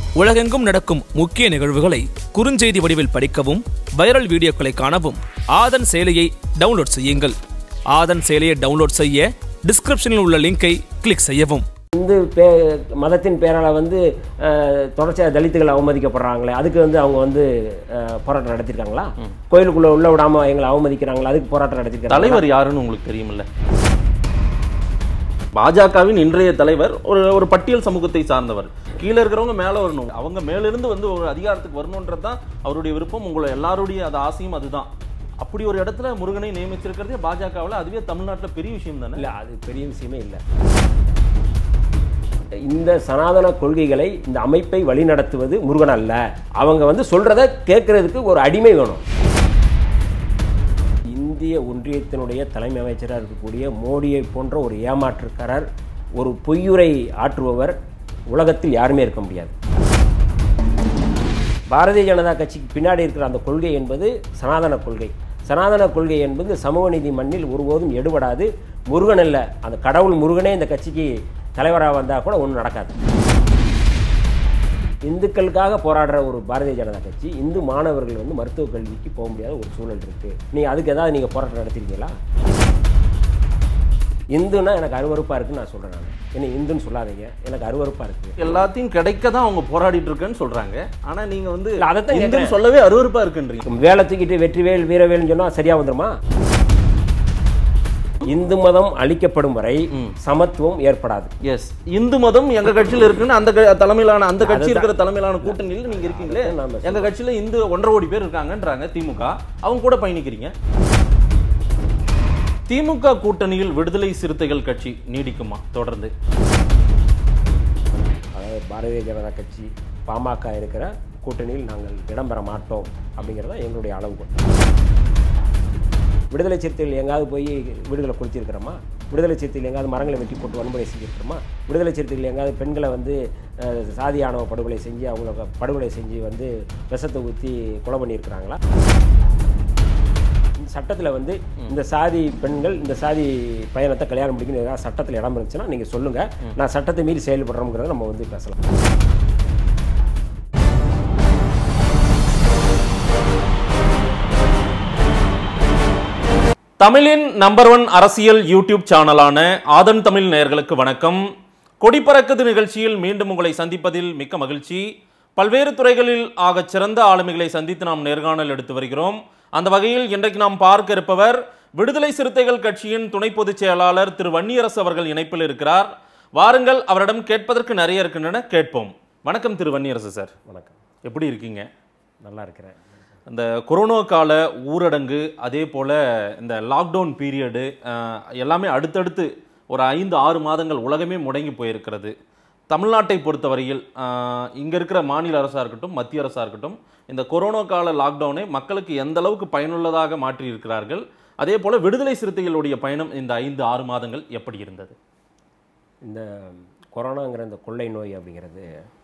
உலகெங்கும் நடக்கும் முக்கிய நிகழ்வுகளை குறுஞ்செய்தி வடிவில் படிக்கவும் வைரல் வீடியோக்களை காணவும் ஆதன் செயலியை டவுன்லோட் செய்யுங்கள் ஆதன் செயலியை டவுன்லோட் செய்ய டிஸ்கிரிப்ஷனில் உள்ள லிங்கை கிளிக் செய்யவும் இந்து பே மதத்தின் பேரால் வந்து அஹ், தொடர்ச்சியாக தலித்துகள் அவமதிக்கப்படுறாங்களே அதுக்கு வந்து அவங்க வந்து அஹ், போராட்டம் நடத்திருக்காங்களா கோயிலுக்குள்ளே உள்ள விடாம எங்களை அவமதிக்கிறாங்களா அதுக்கு போராட்டம் நடத்திருக்காங்க தலைவர் யாருன்னு உங்களுக்கு தெரியுமில்ல பாஜகவின் இன்றைய தலைவர் ஒரு ஒரு பட்டியல் சமூகத்தை சார்ந்தவர் கீழே இருக்கிறவங்க மேல வரணும் அவங்க மேலிருந்து வந்து ஒரு அதிகாரத்துக்கு வரணுன்றது தான் அவருடைய விருப்பம் உங்களை எல்லாருடைய அது ஆசையும் அதுதான் அப்படி ஒரு இடத்துல முருகனை நியமிச்சிருக்கிறதே பாஜகவில் அதுவே தமிழ்நாட்டுல பெரிய விஷயம் தானே இல்லை அது பெரிய விஷயமே இல்லை இந்த சனாதன கொள்கைகளை இந்த அமைப்பை வழிநடத்துவது முருகன் அல்ல அவங்க வந்து சொல்றத கேட்கறதுக்கு ஒரு அடிமை வேணும் இந்திய ஒன்றியத்தினுடைய தலைமை அமைச்சராக இருக்கக்கூடிய மோடியை போன்ற ஒரு ஏமாற்றுக்காரர் ஒரு பொய்யுரை ஆற்றுபவர் உலகத்தில் யாருமே இருக்க முடியாது பாரதிய ஜனதா கட்சிக்கு பின்னாடி இருக்கிற அந்த கொள்கை என்பது சனாதன கொள்கை சனாதன கொள்கை என்பது சமூக நீதி மண்ணில் ஒருபோதும் எடுபடாது முருகன் அல்ல அந்த கடவுள் முருகனே இந்த கட்சிக்கு தலைவராக வந்தால் கூட ஒன்றும் நடக்காது இந்துக்களுக்காக போராடுற ஒரு பாரதிய ஜனதா கட்சி இந்து மாணவர்கள் வந்து மருத்துவ கல்விக்கு போக முடியாத ஒரு சூழல் இருக்கு நீ அதுக்கு ஏதாவது நீங்கள் போராட்டம் நடத்திருக்கீங்களா இந்துன்னா எனக்கு அருவருப்பாக இருக்குன்னு நான் சொல்கிறேன் நான் என்ன இந்துன்னு சொல்லாதீங்க எனக்கு அருவருப்பாக இருக்குது எல்லாத்தையும் கிடைக்க தான் அவங்க போராடிட்டு இருக்கேன்னு சொல்றாங்க ஆனா நீங்க வந்து இல்ல, அதைத்தான் இந்துன்னு கேக்குறேன். சொல்லவே அருவருப்பா இருக்குன்றீங்க வேலை தூக்கிட்டு வெற்றிவேல் வீரவேல்னு சொன்னா சரியா வந்துருமா இந்து மதம் அழிக்கப்படும் வரை சமத்துவம் ஏற்படாது எஸ் இந்து மதம் எங்க கட்சியில இருக்குன்னு அந்த க- தலைமையிலான அந்த கட்சி அதுதான். இருக்கிற தலைமையிலான கூட்டணியில் நீங்க இருக்கீங்களே அதுதான் நாம எங்க கட்சியில இந்து ஒன்றரை கோடி பேர் இருக்காங்கன்றாங்க திமுக அவங்க கூட பயணிக்கிறீங்க திமுக கூட்டணியில் விடுதலை சிறுத்தைகள் கட்சி நீடிக்குமா தொடர்ந்து அதாவது பாரதிய ஜனதா கட்சி பாமக இருக்கிற கூட்டணியில் நாங்கள் இடம்பெற மாட்டோம் அப்படிங்கிறது தான் எங்களுடைய அளவுகோல் விடுதலை சிறுத்தைகள் எங்காவது போய் வீடுகளை குளிச்சிருக்கிறோமா விடுதலை சிறுத்தைகள் எங்காவது மரங்களை வெட்டி போட்டு வன்முறை செஞ்சுருக்கிறோமா விடுதலை சிறுத்தைகள் எங்காவது பெண்களை வந்து அஹ், சாதி ஆணவ படுகொலை செஞ்சு அவங்கள படுகொலை செஞ்சு வந்து விஷத்தை ஊற்றி கொலை பண்ணியிருக்கிறாங்களா சட்டத்தில் வந்து இந்த சாதி பெண்கள் இந்த சாதி பயணத்தை கல்யாணம் முடிக்கணும் ஏதாவது சட்டத்தில் இடம் இருந்துச்சுன்னா நீங்கள் சொல்லுங்கள் நான் சட்டத்தை மீறி செயல்படுறோங்கிறத நம்ம வந்து பேசலாம் தமிழின் நம்பர் ஒன் அரசியல் யூடியூப் சேனலான ஆதன் தமிழ் நேயர்களுக்கு வணக்கம் கொடிப்பறக்குது நிகழ்ச்சியில் மீண்டும் உங்களை சந்திப்பதில் மிக்க மகிழ்ச்சி பல்வேறு துறைகளில் ஆகச் சிறந்த ஆளுமைகளை சந்தித்து நாம் நேர்காணல் எடுத்து வருகிறோம் அந்த வகையில் இன்றைக்கு நாம் பார்க்க இருப்பவர் விடுதலை சிறுத்தைகள் கட்சியின் துணை பொதுச் செயலாளர் திரு வன்னியரசு அவர்கள் இணைப்பில் இருக்கிறார் வாருங்கள் அவரிடம் கேட்பதற்கு நிறைய இருக்கின்றன கேட்போம் வணக்கம் திரு வன்னியரசு சார் வணக்கம் எப்படி இருக்கீங்க நல்லா இருக்கிறேன் அந்த கொரோனா கால ஊரடங்கு அதே போல் இந்த லாக்டவுன் பீரியடு எல்லாமே அடுத்தடுத்து ஒரு ஐந்து ஆறு மாதங்கள் உலகமே முடங்கி போயிருக்கிறது தமிழ்நாட்டை பொறுத்தவரையில் இங்கே இருக்கிற மாநில அரசாக இருக்கட்டும் மத்திய அரசாக இருக்கட்டும் இந்த கொரோனா கால லாக்டவுனை மக்களுக்கு எந்த அளவுக்கு பயனுள்ளதாக மாற்றி இருக்கிறார்கள் அதே போல் விடுதலை சிறுத்தைகளுடைய பயணம் இந்த ஐந்து ஆறு மாதங்கள் எப்படி இருந்தது இந்த கொரோனாங்கிற இந்த கொள்ளை நோய் அப்படிங்கிறது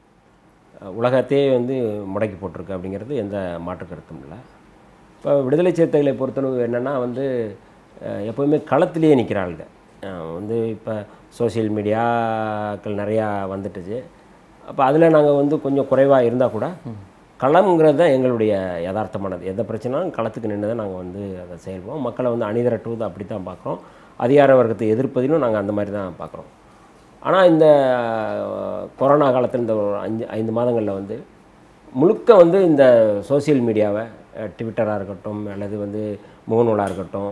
அஹ், உலகத்தையே வந்து முடக்கி போட்டிருக்கு அப்படிங்கிறது எந்த மாற்று கருத்தும் இல்லை இப்போ விடுதலை சிறுத்தைகளை பொறுத்தளவு என்னென்னா வந்து அஹ், எப்போவுமே களத்திலேயே நிற்கிறாளுங்க அஹ், வந்து இப்போ சோஷியல் மீடியாக்கள் நிறையா வந்துட்டுச்சு அப்போ அதில் நாங்கள் வந்து கொஞ்சம் குறைவாக இருந்தால் கூட களம்ங்கிறது தான் எங்களுடைய யதார்த்தமானது எந்த பிரச்சனைனாலும் களத்துக்கு நின்று தான் நாங்கள் வந்து அதை செயல்படுவோம் மக்களை வந்து அணிதிரட்டுவது அப்படி தான் பார்க்குறோம் அதிகார வர்க்கத்தை எதிர்ப்பதிலும் நாங்கள் அந்த மாதிரி தான் பார்க்குறோம் ஆனால் இந்த அஹ், கொரோனா காலத்தில் இந்த ஒரு அஞ்சு ஐந்து மாதங்களில் வந்து முழுக்க வந்து இந்த சோஷியல் மீடியாவை ட்விட்டராக இருக்கட்டும் அல்லது வந்து முகநூலாக இருக்கட்டும்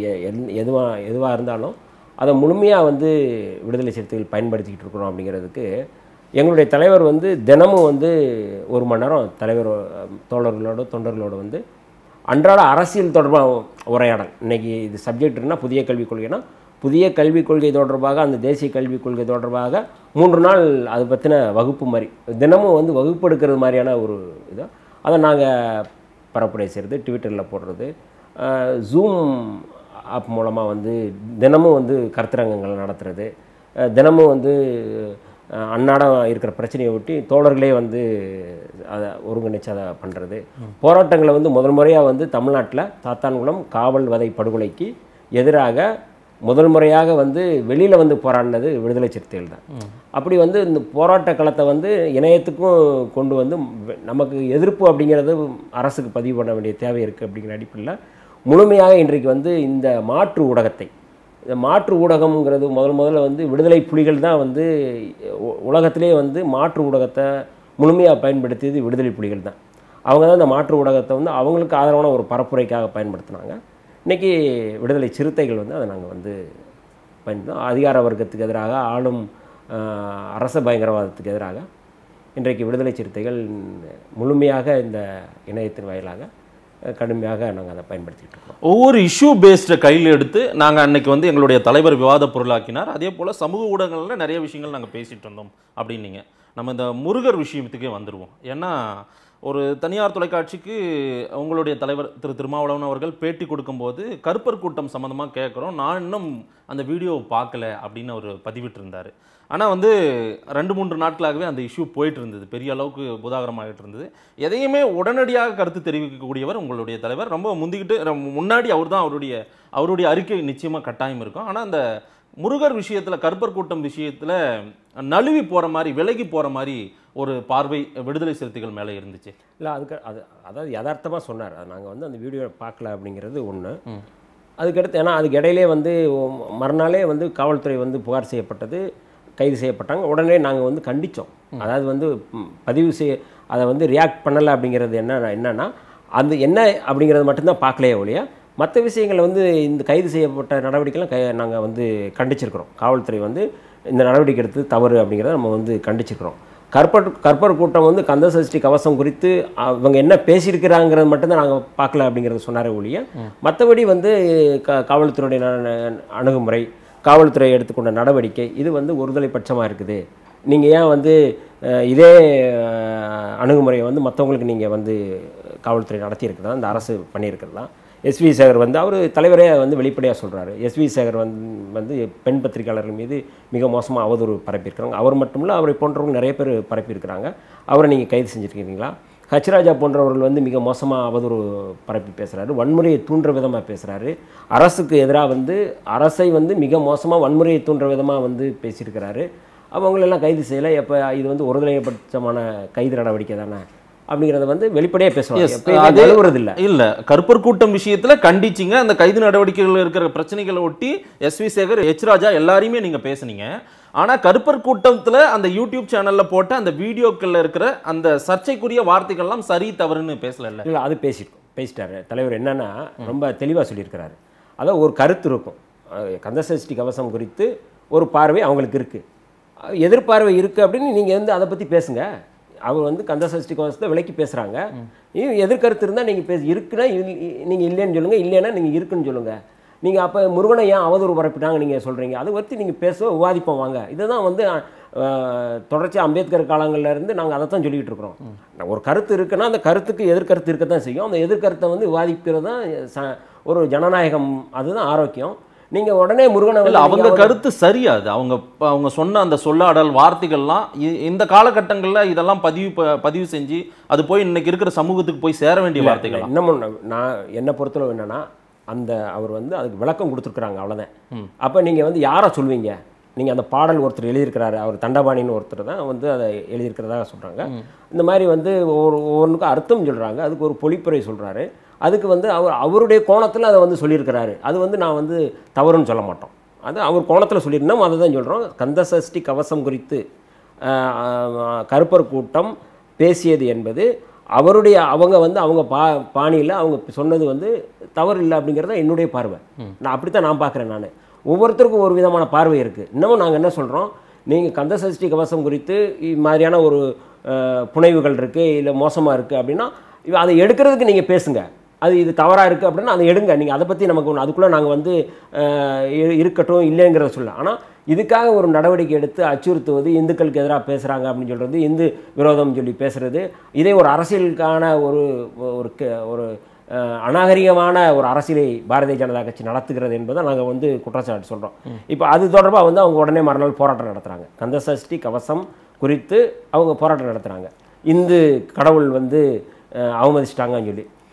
எதுவாக எதுவாக இருந்தாலும் அதை முழுமையாக வந்து விடுதலை சிறுத்தைகள் பயன்படுத்திக்கிட்டு இருக்கிறோம் அப்படிங்கிறதுக்கு எங்களுடைய தலைவர் வந்து தினமும் வந்து ஒரு மணி நேரம் தலைவர் அஹ், தோழர்களோட தொண்டர்களோட வந்து அன்றாட அரசியல் தொடர்பாக உரையாடல் இன்னைக்கு இது சப்ஜெக்ட்னா புதிய கல்விக் கொள்கைனா புதிய கல்விக் கொள்கை தொடர்பாக அந்த தேசிய கல்விக் கொள்கை தொடர்பாக மூன்று நாள் அது பற்றின வகுப்பு மாதிரி தினமும் வந்து வகுப்பு எடுக்கிறது மாதிரியான ஒரு இது அதை நாங்கள் பரப்புரை செய்கிறது ட்விட்டரில் போடுறது ஜூம் ஆப் மூலமாக வந்து தினமும் வந்து கருத்தரங்கங்கள் நடத்துறது அஹ் தினமும் வந்து அஹ், அன்னாடம் இருக்கிற பிரச்சனையை ஒட்டி தோழர்களே வந்து அதை ஒருங்கிணைச்சு அதை பண்ணுறது போராட்டங்களை வந்து முதல் முறையாக வந்து தமிழ்நாட்டில் சாத்தான்குளம் காவல் வதை படுகொலைக்கு எதிராக முதல் முறையாக வந்து வெளியில் வந்து போராடினது விடுதலை சிறுத்தைகள் தான் அப்படி வந்து இந்த போராட்ட களத்தை வந்து இணையத்துக்கும் கொண்டு வந்து வெ- நமக்கு எதிர்ப்பு அப்படிங்கிறது அரசுக்கு பதிவு பண்ண வேண்டிய தேவை இருக்குது அப்படிங்கிற அடிப்படையில் முழுமையாக இன்றைக்கு வந்து இந்த மாற்று ஊடகத்தை இந்த மாற்று ஊடகம்ங்கிறது முதல் முதல்ல வந்து விடுதலை புலிகள் தான் வந்து உ- உலகத்திலே வந்து மாற்று ஊடகத்தை முழுமையாக பயன்படுத்தியது விடுதலை புலிகள் தான் அவங்க தான் இந்த மாற்று ஊடகத்தை வந்து அவங்களுக்கு ஆதரவான ஒரு பரப்புரைக்காக பயன்படுத்தினாங்க இன்றைக்கி விடுதலை சிறுத்தைகள் வந்து அதை நாங்கள் வந்து பயன்படுத்தோம் அதிகார வர்க்கத்துக்கு எதிராக ஆளும் ஆஹ், அரச பயங்கரவாதத்துக்கு எதிராக இன்றைக்கு விடுதலை சிறுத்தைகள் முழுமையாக இந்த இணையத்தின் வாயிலாக அஹ், கடுமையாக நாங்கள் அதை பயன்படுத்திட்டு இருக்கோம் ஒவ்வொரு இஷ்யூ பேஸ்டை கையில் எடுத்து நாங்கள் அன்னைக்கு வந்து எங்களுடைய தலைவர் விவாத பொருளாக்கினார் அதே போல் சமூக ஊடகங்களில் நிறைய விஷயங்கள் நாங்கள் பேசிட்டு இருந்தோம் அப்படின்னீங்க நம்ம இந்த முருகர் விஷயத்துக்கே வந்துடுவோம் ஏன்னா ஒரு தனியார் தொலைக்காட்சிக்கு உங்களுடைய தலைவர் திரு திருமாவளவன் அவர்கள் பேட்டி கொடுக்கும்போது கருப்பர் கூட்டம் சம்மந்தமாக கேட்குறோம் நான் இன்னும் அந்த வீடியோவை பார்க்கல அப்படின்னு அவர் பதிவிட்டிருந்தார் ஆனால் வந்து ரெண்டு மூன்று நாட்களாகவே அந்த இஷ்யூ போயிட்டு இருந்தது பெரிய அளவுக்கு புதாகரமாகிட்டு இருந்தது எதையுமே உடனடியாக கருத்து தெரிவிக்கக்கூடியவர் உங்களுடைய தலைவர் ரொம்ப முந்திக்கிட்டு ரொம்ப முன்னாடி அவர் தான் அவருடைய அவருடைய அறிக்கை நிச்சயமாக கட்டாயம் இருக்கும் ஆனால் அந்த முருகர் விஷயத்தில் கருப்பர் கூட்டம் விஷயத்தில் நழுவி போகிற மாதிரி விலகி போகிற மாதிரி ஒரு பார்வை விடுதலை சிறுத்தைகள் மேலே இருந்துச்சு இல்லை அதுக்கு அது அதாவது யதார்த்தமாக சொன்னார் நாங்கள் வந்து அந்த வீடியோ பார்க்கல அப்படிங்கிறது ஒன்று அதுக்கடுத்து ஏன்னா அதுக்கு இடையிலே வந்து ஒ- மறுநாளே வந்து காவல்துறை வந்து புகார் செய்யப்பட்டது கைது செய்யப்பட்டாங்க உடனே நாங்கள் வந்து கண்டித்தோம் அதாவது வந்து ம், பதிவு செய்ய அதை வந்து ரியாக்ட் பண்ணலை அப்படிங்கிறது என்ன என்னன்னா அந்த என்ன அப்படிங்கிறது மட்டும்தான் பார்க்கலையே ஒழிய மற்ற விஷயங்கள் வந்து இந்த கைது செய்யப்பட்ட நடவடிக்கைலாம் கை நாங்கள் வந்து கண்டிச்சிருக்கிறோம் காவல்துறை வந்து இந்த நடவடிக்கை எடுத்து தவறு அப்படிங்கிறத நம்ம வந்து கண்டிச்சிருக்கிறோம் கற்பர் கற்பர் கூட்டம் வந்து கந்த சஷ்டி கவசம் குறித்து அவங்க என்ன பேசியிருக்கிறாங்கிறது மட்டும்தான் நாங்கள் பார்க்கல அப்படிங்கிறத சொன்னாரே ஒழிய மற்றபடி வந்து க காவல்துறையுடைய ந- அணுகுமுறை காவல்துறை எடுத்துக்கொண்ட நடவடிக்கை இது வந்து ஒருதலை பட்சமாக இருக்குது நீங்கள் ஏன் வந்து அஹ், இதே அஹ், அணுகுமுறையை வந்து மற்றவங்களுக்கு நீங்கள் வந்து காவல்துறை நடத்தியிருக்கிறதா இந்த அரசு பண்ணியிருக்கிறதா எஸ்வி சேகர் வந்து அவர் தலைவரே வந்து வெளிப்படையாக சொல்கிறாரு எஸ்வி சேகர் வந்து வந்து பெண் பத்திரிகையாளர்கள் மீது மிக மோசமாக அவதூறு பரப்பியிருக்கிறாங்க அவர் மட்டும் இல்லை அவரை போன்றவங்க நிறைய பேர் பரப்பியிருக்கிறாங்க அவரை நீங்கள் கைது செஞ்சுருக்கீங்களா ஹச்ராஜா போன்றவர்கள் வந்து மிக மோசமாக அவதூறு பரப்பி பேசுகிறாரு வன்முறையை தூண்டுற விதமாக பேசுகிறாரு அரசுக்கு எதிராக வந்து அரசை வந்து மிக மோசமாக வன்முறையை தூண்டுற விதமாக வந்து பேசியிருக்கிறாரு அவங்களெல்லாம் கைது செய்யலை எப்போ இது வந்து ஒருதலைபட்சமான கைது நடவடிக்கை தானே அப்படிங்கிறத வந்து வெளிப்படையாக பேசுவாங்க Yes, எப்பயுமே அதே- நழுவுறது இல்ல இல்ல கருப்பர் கூட்டம் விஷயத்துல கண்டிச்சிங்க அந்த கைது நடவடிக்கைகள் இருக்கிற பிரச்சனைகளை ஒட்டி S V Sekar H Raja எல்லாரையுமே நீங்க பேசுனீங்க ஆனா கருப்பர் கூட்டத்துல அந்த யூடியூப் சேனல்ல போட்ட அந்த வீடியோக்கள்ல இருக்கிற அந்த சர்ச்சைக்குரிய வார்த்தைகள்லாம் சரி தவறுன்னு பேசல இல்லை அது பேசியிருக்கோம் பேசிட்டாரு தலைவர் என்னன்னா ரொம்ப தெளிவாக சொல்லியிருக்கிறாரு அதான் ஒரு கருத்து இருக்கும் அஹ் கந்தசஷ்டி கவசம் குறித்து ஒரு பார்வை அவங்களுக்கு இருக்குது எதிர்பார்வை இருக்குது அப்படின்னு நீங்கள் வந்து அதை பற்றி பேசுங்க அவர் வந்து கந்தசஷ்டி கவசத்தை விலைக்கு பேசுகிறாங்க எதிர்கருத்து இருந்தால் நீங்கள் பேச இருக்குன்னா நீங்கள் இல்லைன்னு சொல்லுங்கள் இல்லைன்னா நீங்கள் இருக்குன்னு சொல்லுங்கள் நீங்கள் அப்போ முருகனை ஏன் அவதூறு பரப்பிட்டாங்க நீங்கள் சொல்கிறீங்க அதை பற்றி நீங்கள் பேச விவாதிப்போம் வாங்க இதுதான் வந்து அஹ், தொடர்ச்சியாக அம்பேத்கர் காலங்கள்ல இருந்து நாங்கள் அதை தான் சொல்லிக்கிட்டு இருக்கிறோம் ஒரு கருத்து இருக்குன்னா அந்த கருத்துக்கு எதிர்கருத்து இருக்க தான் செய்யும் அந்த எதிர்கருத்தை வந்து விவாதிக்கிறது தான் ச- ஒரு ஜனநாயகம் அதுதான் ஆரோக்கியம் நீங்கள் உடனே முருகனை இல்ல வந்து அவங்க நீங்க கருத்து சரியாது அவங்க அவங்க சொன்ன அந்த சொல்லாடல் வார்த்தைகள்லாம் இ- இந்த காலகட்டங்கள்ல இதெல்லாம் பதிவு ப- பதிவு செஞ்சு அது போய் இன்னைக்கு இருக்கிற சமூகத்துக்கு போய் சேர வேண்டிய வார்த்தைகள் இன்னமும் நான் நான் என்னை பொறுத்தளவு என்னன்னா அந்த அவர் வந்து அதுக்கு விளக்கம் கொடுத்துருக்குறாங்க அவ்வளோதான் அப்போ நீங்கள் வந்து யாரை சொல்வீங்க நீங்கள் அந்த பாடல் ஒருத்தர் எழுதியிருக்கிறாரு அவர் தண்டபாணின்னு ஒருத்தர் தான் வந்து அதை எழுதியிருக்கிறதாக சொல்கிறாங்க இந்த மாதிரி வந்து ஒவ்வொரு ஒவ்வொன்றுக்கும் அர்த்தம் சொல்கிறாங்க அதுக்கு ஒரு பொழிப்புரை சொல்கிறாரு அதுக்கு வந்து அவர் அவருடைய கோணத்தில் அதை வந்து சொல்லியிருக்கிறாரு அது வந்து நான் வந்து தவறுன்னு சொல்ல மாட்டோம் அது அவர் கோணத்தில் சொல்லியிருந்தோம் அதை தான் சொல்கிறோம் கந்தசஷ்டி கவசம் குறித்து ஆஹ், ஆஹ், கருப்பர் கூட்டம் பேசியது என்பது அவருடைய அவங்க வந்து அவங்க பா பாணியில் அவங்க சொன்னது வந்து தவறு இல்லை அப்படிங்கிறது தான் என்னுடைய பார்வை நான் அப்படித்தான் நான் பார்க்குறேன் நான் ஒவ்வொருத்தருக்கும் ஒரு விதமான பார்வை இருக்குது இன்னமும் நாங்கள் என்ன சொல்கிறோம் நீங்கள் கந்தசஷ்டி கவசம் குறித்து இது மாதிரியான ஒரு அஹ், புனைவுகள் இருக்குது இல்லை மோசமாக இருக்குது அப்படின்னா இவ- அதை எடுக்கிறதுக்கு நீங்கள் பேசுங்க அது இது தவறாக இருக்குது அப்படின்னா அதை எடுங்க நீங்கள் அதை பற்றி நமக்கு ஒன்று அதுக்குள்ளே நாங்கள் வந்து அஹ், இரு- இருக்கட்டும் இல்லைங்கிறத சொல்ல ஆனால் இதுக்காக ஒரு நடவடிக்கை எடுத்து அச்சுறுத்துவது இந்துக்களுக்கு எதிராக பேசுகிறாங்க அப்படின்னு சொல்கிறது இந்து விரோதம் சொல்லி பேசுகிறது இதே ஒரு அரசியலுக்கான ஒரு ஒரு க- ஒரு அஹ், அநாகரிகமான ஒரு அரசியலை பாரதிய ஜனதா கட்சி நடத்துகிறது என்பதை நாங்கள் வந்து குற்றச்சாட்டு சொல்கிறோம் இப்போ அது தொடர்பாக வந்து அவங்க உடனே மறுநாள் போராட்டம் நடத்துகிறாங்க கந்தசஷ்டி கவசம் குறித்து அவங்க போராட்டம் நடத்துகிறாங்க இந்து கடவுள் வந்து அஹ், அவமதிச்சிட்டாங்கன்னு சொல்லி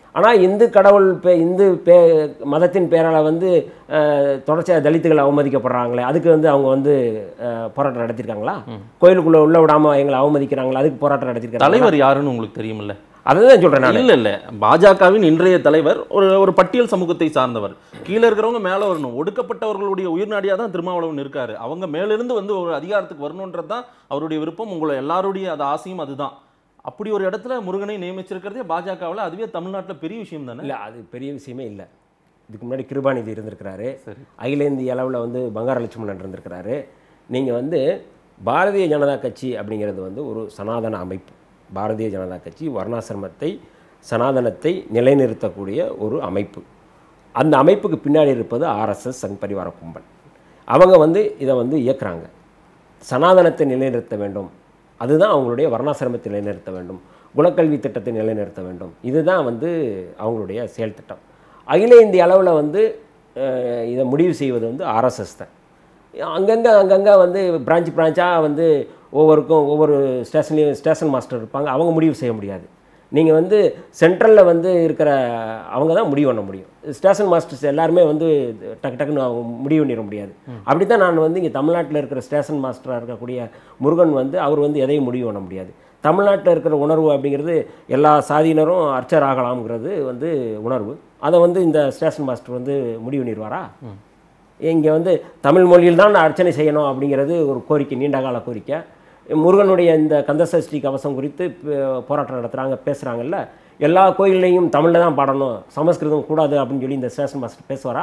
ஆனால் இந்து கடவுள் பே இந்து பே மதத்தின் பேரால் வந்து அஹ், தொடர்ச்சியாக தலித்துகள் அவமதிக்கப்படுறாங்களே அதுக்கு வந்து அவங்க வந்து அஹ், போராட்டம் நடத்திருக்காங்களா கோயிலுக்குள்ளே உள்ள விடாம எங்களை அவமதிக்கிறாங்களா அதுக்கு போராட்டம் நடத்திருக்காங்க தலைவர் யாருன்னு உங்களுக்கு தெரியுமில்ல அதை தான் சொல்கிறேன் நான் இல்ல இல்ல பாஜகவின் இன்றைய தலைவர் ஒரு ஒரு பட்டியல் சமூகத்தை சார்ந்தவர் கீழே இருக்கிறவங்க மேல வரணும் ஒடுக்கப்பட்டவர்களுடைய உயிர்நாடியா தான் திருமாவளவன் இருக்காரு அவங்க மேலிருந்து வந்து ஒரு அதிகாரத்துக்கு வரணுன்றது தான் அவருடைய விருப்பம் உங்களை எல்லாருடைய அது ஆசையும் அதுதான் அப்படி ஒரு இடத்துல முருகனை நியமிச்சிருக்கிறதே பாஜகவில் அதுவே தமிழ்நாட்டுல பெரிய விஷயம் தானே இல்லை அது பெரிய விஷயமே இல்லை இதுக்கு முன்னாடி கிருபாநிதி இருந்திருக்கிறாரு சரி அகில இந்திய அளவில் வந்து பங்கார லட்சுமணன் இருந்திருக்கிறாரு நீங்கள் வந்து பாரதிய ஜனதா கட்சி அப்படிங்கிறது வந்து ஒரு சனாதன அமைப்பு பாரதிய ஜனதா கட்சி வர்ணாசிரமத்தை சனாதனத்தை நிலைநிறுத்தக்கூடிய ஒரு அமைப்பு அந்த அமைப்புக்கு பின்னாடி இருப்பது ஆர்எஸ்எஸ் சங் பரிவார கும்பல் அவங்க வந்து இதை வந்து இயக்குறாங்க சனாதனத்தை நிலைநிறுத்த வேண்டும் அதுதான் அவங்களுடைய வர்ணாசிரமத்தை நிலைநிறுத்த வேண்டும் குலக்கல்வி திட்டத்தை நிலைநிறுத்த வேண்டும் இதுதான் வந்து அவங்களுடைய செயல் திட்டம் அகில இந்திய அளவில் வந்து அஹ், இதை முடிவு செய்வது வந்து ஆர்எஸ்எஸ் தான் அங்கங்கே அங்கங்கே வந்து பிரான்ச் பிரான்ச்சாக வந்து ஒவ்வொருக்கும் ஒவ்வொரு ஸ்டேஷன்லேயும் ஸ்டேஷன் மாஸ்டர் இருப்பாங்க அவங்க முடிவு செய்ய முடியாது நீங்கள் வந்து சென்ட்ரலில் வந்து இருக்கிற அவங்க தான் முடிவு பண்ண முடியும் ஸ்டேஷன் மாஸ்டர்ஸ் எல்லாருமே வந்து டக்கு டக்குன்னு அவங்க முடிவு பண்ணிட முடியாது அப்படி தான் நான் வந்து இங்கே தமிழ்நாட்டில் இருக்கிற ஸ்டேஷன் மாஸ்டராக இருக்கக்கூடிய முருகன் வந்து அவர் வந்து எதையும் முடிவு பண்ண முடியாது தமிழ்நாட்டில் இருக்கிற உணர்வு அப்படிங்கிறது எல்லா சாதியினரும் அர்ச்சர் ஆகலாம்ங்கிறது வந்து உணர்வு அதை வந்து இந்த ஸ்டேஷன் மாஸ்டர் வந்து முடிவு பண்ணிடுவாரா இங்கே வந்து தமிழ் மொழியில் தான் அர்ச்சனை செய்யணும் அப்படிங்கிறது ஒரு கோரிக்கை நீண்டகால கோரிக்கை முருகனுடைய இந்த கந்தசஷ்டி கவசம் குறித்து ப- போராட்டம் நடத்துகிறாங்க பேசுகிறாங்கல்ல எல்லா கோயில்லையும் தமிழில் தான் பாடணும் சமஸ்கிருதம் கூடாது அப்படின்னு சொல்லி இந்த ஸ்டேஷன் மாஸ்டர் பேசுவாரா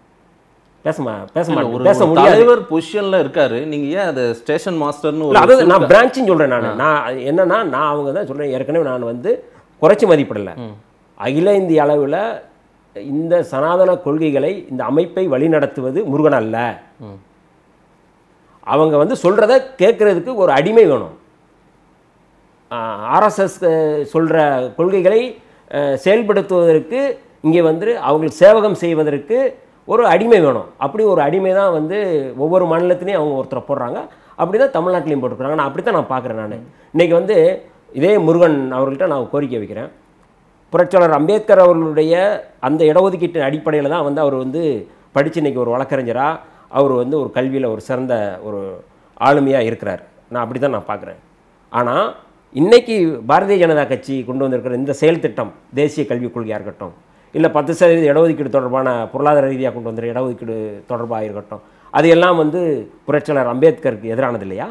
பேசமா பேச இல்ல, மாட்டேன் ஒரு பேச ஒரு முடியாது தலைவர் பொசிஷன்ல இருக்காரு நீங்க ஏன் அதை ஸ்டேஷன் மாஸ்டர்னு இல்ல, ஒரு அதாவது நான் பிரான்ச்சுன்னு சொல்கிறேன் நான் நான் என்னன்னா நான் அவங்க தான் சொல்கிறேன் ஏற்கனவே நான் வந்து குறைச்சி மதிப்பிடலை அகில இந்திய அளவில் இந்த சனாதன கொள்கைகளை இந்த அமைப்பை வழிநடத்துவது முருகன் அல்ல ம். அவங்க வந்து சொல்கிறத கேட்குறதுக்கு ஒரு அடிமை வேணும் ஆர்எஸ்எஸ் சொல்கிற கொள்கைகளை அஹ், செயல்படுத்துவதற்கு இங்கே வந்து அவங்களுக்கு சேவகம் செய்வதற்கு ஒரு அடிமை வேணும் அப்படி ஒரு அடிமை தான் வந்து ஒவ்வொரு மாநிலத்திலையும் அவங்க ஒருத்தரை போடுறாங்க அப்படி தான் தமிழ்நாட்டிலையும் போட்டுக்கிறாங்க நான் அப்படி தான் நான் பார்க்குறேன் நான் இன்றைக்கி வந்து இதே முருகன் அவர்கள்ட்ட நான் கோரிக்கை வைக்கிறேன் புரட்சியாளர் அம்பேத்கர் அவர்களுடைய அந்த இடஒதுக்கீட்டின் அடிப்படையில் தான் வந்து அவர் வந்து படித்து இன்னைக்கு ஒரு வழக்கறிஞராக அவர் வந்து ஒரு கல்வியில் ஒரு சிறந்த ஒரு ஆளுமையாக இருக்கிறார் நான் அப்படி தான் நான் பார்க்குறேன் ஆனால் இன்னைக்கு பாரதிய ஜனதா கட்சி கொண்டு வந்திருக்கிற இந்த செயல் திட்டம் தேசிய கல்விக் கொள்கையாக இருக்கட்டும் இல்லை பத்து சதவீத இடஒதுக்கீடு தொடர்பான பொருளாதார ரீதியாக கொண்டு வந்திருக்கிற இடஒதுக்கீடு தொடர்பாக இருக்கட்டும் அது எல்லாம் வந்து புரட்சியாளர் அம்பேத்கருக்கு எதிரானது இல்லையா